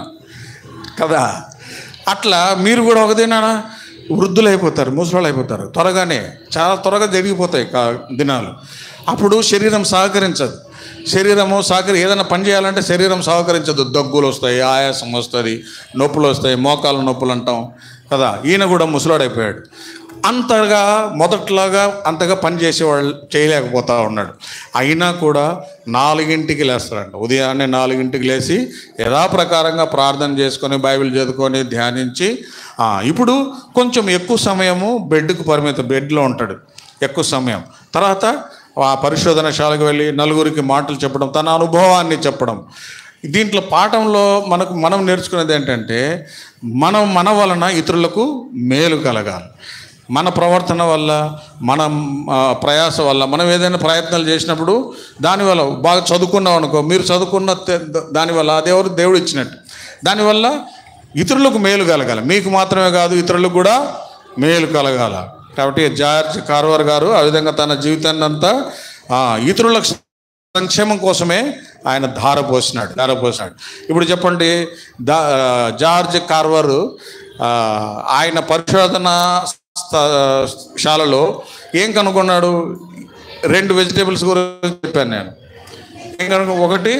కదా అట్లా మీరు కూడా ఒక దినాన వృద్ధులు అయిపోతారు ముసలాళ్ళు అయిపోతారు త్వరగానే చాలా త్వరగా జరిగిపోతాయి కా- దినాలు అప్పుడు శరీరం సహకరించదు శరీరము సహకరి ఏదైనా పని చేయాలంటే శరీరం సహకరించదు దగ్గులు వస్తాయి ఆయాసం వస్తుంది నొప్పులు వస్తాయి మోకాలు నొప్పులు అంటాం కదా ఈయన కూడా ముసలాడైపోయాడు అంతగా మొదట్లాగా అంతగా పని చేసేవాళ్ళు చేయలేకపోతా ఉన్నాడు అయినా కూడా నాలుగింటికి లేస్తాడంట ఉదయాన్నే నాలుగింటికి లేచి యథాప్రకారంగా ప్రార్థన చేసుకొని బైబిల్ చదువుకొని ధ్యానించి ఆ, ఇప్పుడు కొంచెం ఎక్కువ సమయము బెడ్కు పరిమితం బెడ్లో ఉంటాడు ఎక్కువ సమయం తర్వాత ఆ పరిశోధనశాలకు వెళ్ళి నలుగురికి మాటలు చెప్పడం తన అనుభవాన్ని చెప్పడం దీంట్లో పాఠంలో మనకు మనం నేర్చుకునేది ఏంటంటే మనం మన వలన ఇతరులకు మేలు కలగాలి మన ప్రవర్తన వల్ల మన ఆ, ప్రయాస వల్ల మనం ఏదైనా ప్రయత్నాలు చేసినప్పుడు దానివల్ల బాగా చదువుకున్నాం అనుకో మీరు చదువుకున్న తె- దానివల్ల అదేవరు దేవుడు ఇచ్చినట్టు దానివల్ల ఇతరులకు మేలు కలగాలి మీకు మాత్రమే కాదు ఇతరులకు కూడా మేలు కలగాల కాబట్టి జార్జ్ కార్వర్ గారు ఆ విధంగా తన జీవితాన్ని అంతా ఆ, ఇతరులకు సంక్షేమం కోసమే ఆయన ధార పోసినాడు ధార పోసినాడు ఇప్పుడు చెప్పండి దా జార్జ్ కార్వర్ ఆ, ఆయన పరిశోధన స్థ- శాలలో ఏం కనుగొన్నాడు రెండు వెజిటేబుల్స్ గురించి చెప్పాను నేను ఏం కనుగొ ఒకటి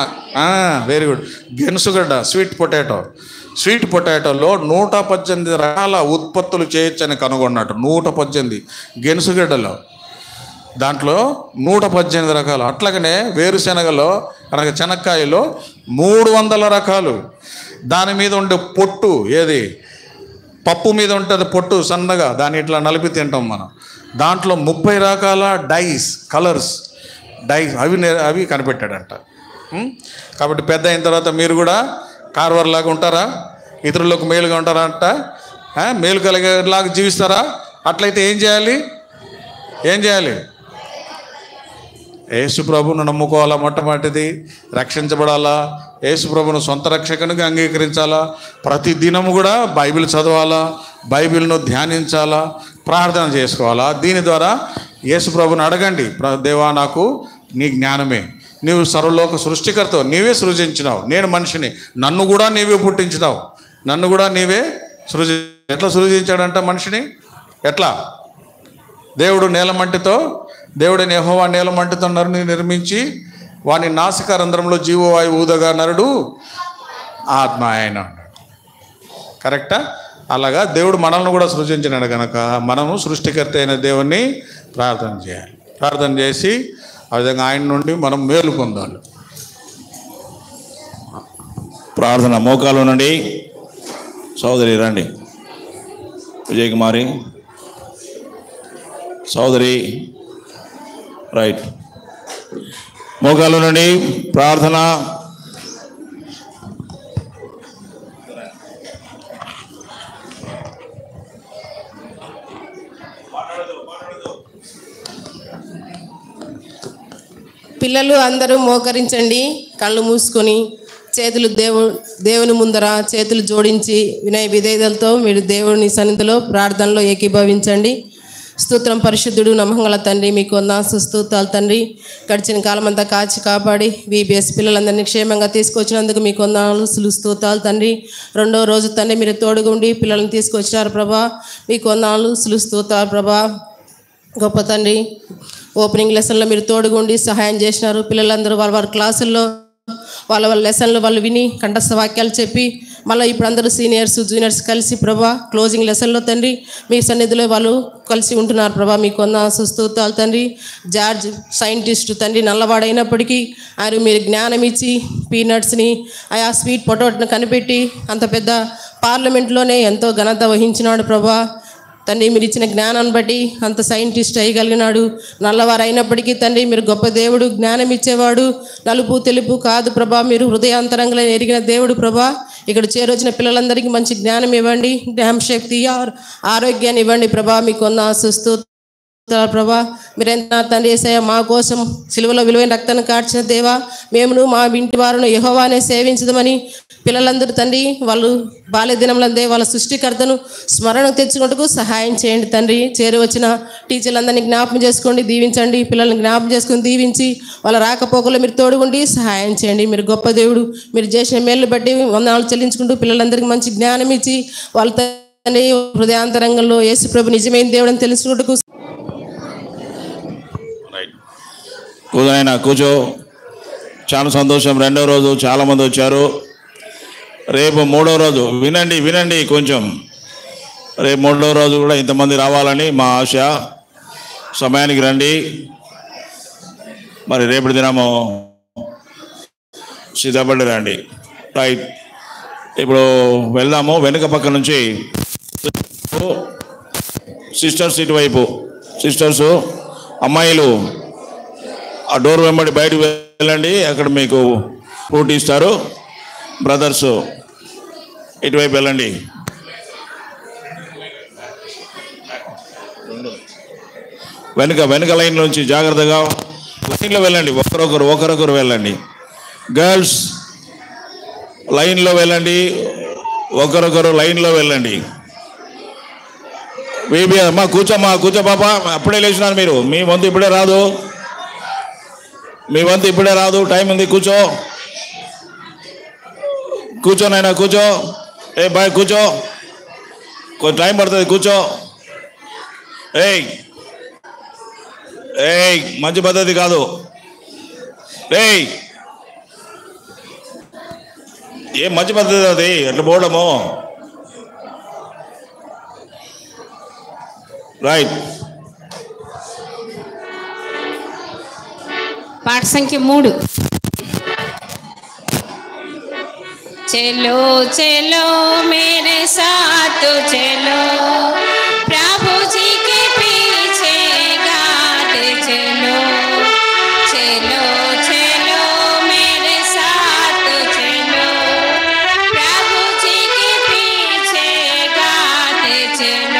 వెరీ గుడ్ గెనుసుగడ్డ స్వీట్ పొటాటో స్వీట్ పొటాటోలో నూట పద్దెనిమిది రకాల ఉత్పత్తులు చేయొచ్చని కనుగొన్నాడు నూట పద్దెనిమిది గెనుసుగడ్డలో దాంట్లో నూట పద్దెనిమిది రకాలు అట్లాగనే వేరుశనగలో అనగా శనక్కాయలో మూడు వందల రకాలు దాని మీద ఉండే పొట్టు ఏది పప్పు మీద ఉంటుంది పొట్టు సన్నగా దాన్ని ఇట్లా నలిపి తింటాం మనం దాంట్లో ముప్పై రకాల డైస్ కలర్స్ డైస్ అవి నే- అవి కనిపెట్టాడంట ఉం? కాబట్టి పెద్ద అయిన తర్వాత మీరు కూడా కార్వర్ లాగా ఉంటారా ఇతరులకు మేలుగా ఉంటారా అంట ఆ? మేలు కలిగేలాగా జీవిస్తారా అట్లయితే ఏం చేయాలి ఏం చేయాలి యేసు ప్రభువును నమ్ముకోవాలా మొట్టమొదటిది రక్షించబడాలా యేసు ప్రభువును సొంత రక్షకునిగా అంగీకరించాలా ప్రతి దినము కూడా బైబిల్ చదవాలా బైబిల్ను ధ్యానించాలా ప్రార్థన చేసుకోవాలా దీని ద్వారా యేసు ప్రభుని అడగండి ప్ర- దేవా నాకు నీ జ్ఞానమే నీవు సర్వలోక సృష్టికర్త నీవే సృజించినావు నేను మనిషిని నన్ను కూడా నీవే పుట్టించినావు నన్ను కూడా నీవే సృజి ఎట్లా సృజించాడంట మనిషిని ఎట్లా దేవుడు నేలమంటితో దేవుడైన యెహోవా నేలమంటితో నరుని నిర్మించి వాని నాసిక రంధ్రంలో జీవవాయువు ఊదగా నరుడు ఆత్మ ఆయన అన్నాడు కరెక్టా అలాగా దేవుడు మనల్ని కూడా సృజించినాడు కనుక మనము సృష్టికర్త అయిన దేవుణ్ణి ప్రార్థన చేయాలి ప్రార్థన చేసి ఆ విధంగా ఆయన నుండి మనం మేలు పొందాలి ప్రార్థన మోకాలు నుండి సోదరి రండి విజయకుమారి సోదరి రైట్ మోకాలు నుండి ప్రార్థన పిల్లలు అందరూ మోకరించండి కళ్ళు మూసుకొని చేతులు దేవు దేవుని ముందర చేతులు జోడించి వినయ విధేయతలతో మీరు దేవుని సన్నిధిలో ప్రార్థనలో ఏకీభవించండి స్తోత్రం పరిశుద్ధుడు నమ్మగల తండ్రి మీకు వందాసు స్తోత్రాలు తండ్రి గడిచిన కాలం అంతా కాచి కాపాడి వీబీఎస్ పిల్లలందరినీ క్షేమంగా తీసుకొచ్చినందుకు మీకు వందనాలు సులు స్తోత్రాలు తండ్రి రెండో రోజు తండ్రి మీరు తోడుగా ఉండి పిల్లల్ని తీసుకొచ్చినారు ప్రభా మీకు వందనాలు సులు స్తోత్రాలు ప్రభా గొప్ప తండ్రి ఓపెనింగ్ లెసన్లో మీరు తోడుగుండి సహాయం చేసినారు పిల్లలందరూ వాళ్ళ వారి క్లాసుల్లో వాళ్ళ వాళ్ళ లెసన్లు వాళ్ళు విని కంఠస్థ వాక్యాలు చెప్పి మళ్ళీ ఇప్పుడు అందరూ సీనియర్స్ జూనియర్స్ కలిసి ప్రభా క్లోజింగ్ లెసన్లో తండ్రి మీ సన్నిధిలో వాళ్ళు కలిసి ఉంటున్నారు ప్రభా మీకు కొన్న సుస్తూతాలు తండ్రి జార్జ్ సైంటిస్ట్ తండ్రి నల్లవాడైనప్పటికీ ఆయన మీరు జ్ఞానం ఇచ్చి పీనట్స్ని ఆయా స్వీట్ పొటాటోని కనిపెట్టి అంత పెద్ద పార్లమెంట్లోనే ఎంతో ఘనత వహించినాడు ప్రభా తండ్రి మీరు ఇచ్చిన జ్ఞానాన్ని బట్టి అంత సైంటిస్ట్ అయ్యగలిగినాడు నల్లవారు అయినప్పటికీ తండ్రి మీరు గొప్ప దేవుడు జ్ఞానం ఇచ్చేవాడు నలుపు తెలుపు కాదు ప్రభా మీరు హృదయాంతరంగా ఎరిగిన దేవుడు ప్రభా ఇక్కడ చేరొచ్చిన పిల్లలందరికీ మంచి జ్ఞానం ఇవ్వండి జ్ఞాన శక్తి ఆర్- ఆరోగ్యాన్ని ఇవ్వండి ప్రభా మీకు ఉన్న సుస్తూ స్తోత్రాలు ప్రభా మీరెంత తండ్రి ఏసయ్య మా కోసం సిలువలో విలువైన రక్తాన్ని కార్చిన దేవా మేమును మా ఇంటి వారును యహోవానే సేవించదమని పిల్లలందరూ తండ్రి వాళ్ళు బాల్య దినంలందే వాళ్ళ సృష్టికర్తను స్మరణ తెచ్చుకుంటూ సహాయం చేయండి తండ్రి చేరి వచ్చిన టీచర్లందరినీ జ్ఞాపకం చేసుకోండి దీవించండి పిల్లల్ని జ్ఞాపకం చేసుకుని దీవించి వాళ్ళ రాకపోకల్లో మీరు తోడుగుండి సహాయం చేయండి మీరు గొప్ప దేవుడు మీరు చేసిన మేలు బట్టి వందనాలు చెల్లించుకుంటూ పిల్లలందరికీ మంచి జ్ఞానం ఇచ్చి వాళ్ళ తండ్రి హృదయాంతరంగంలో యేసు ప్రభు నిజమైన దేవుడు అని తెలుసుకుంటూ కూదైనా కూర్చో చాలా సంతోషం రెండో రోజు చాలామంది వచ్చారు రేపు మూడో రోజు వినండి వినండి కొంచెం రేపు మూడో రోజు కూడా ఇంతమంది రావాలని మా ఆశ సమయానికి రండి మరి రేపటి దినము సిద్ధపడి రండి రైట్ ఇప్పుడు వెళ్దాము వెనుక పక్క నుంచి సిస్టర్స్ ఇటువైపు సిస్టర్స్ అమ్మాయిలు ఆ డోర్ వెంబడి బయటకు వెళ్ళండి అక్కడ మీకు ఫ్రూట్ ఇస్తారు బ్రదర్స్ ఇటువైపు వెళ్ళండి వెనుక వెనుక లైన్ నుంచి జాగ్రత్తగా లైన్లో వెళ్ళండి ఒకరొకరు ఒకరొకరు వెళ్ళండి గర్ల్స్ లైన్లో వెళ్ళండి ఒకరొకరు లైన్లో వెళ్ళండి బేబీ అమ్మా కూర్చోమ్మా కూర్చో పాప అప్పుడే లేచినారు మీరు మీ వంతు ఇప్పుడే రాదు మీ వంతు ఇప్పుడే రాదు టైం ఉంది కూర్చో కూర్చో నాయనా కూర్చో ఏ బాయ్ కూర్చో కొంచెం టైం పడుతుంది కూర్చో ఏయ్ ఏయ్ మంచి పద్ధతి కాదు ఏయ్ ఏం మంచి పద్ధతి అది ఎట్లా పోవడము రైట్ పాట సంఖ్య మూడు चलो चलो मेरे साथ चलो प्रभु जी के पीछे गाते चलो चलो चलो मेरे साथ चलो प्रभु जी के पीछे गाते चलो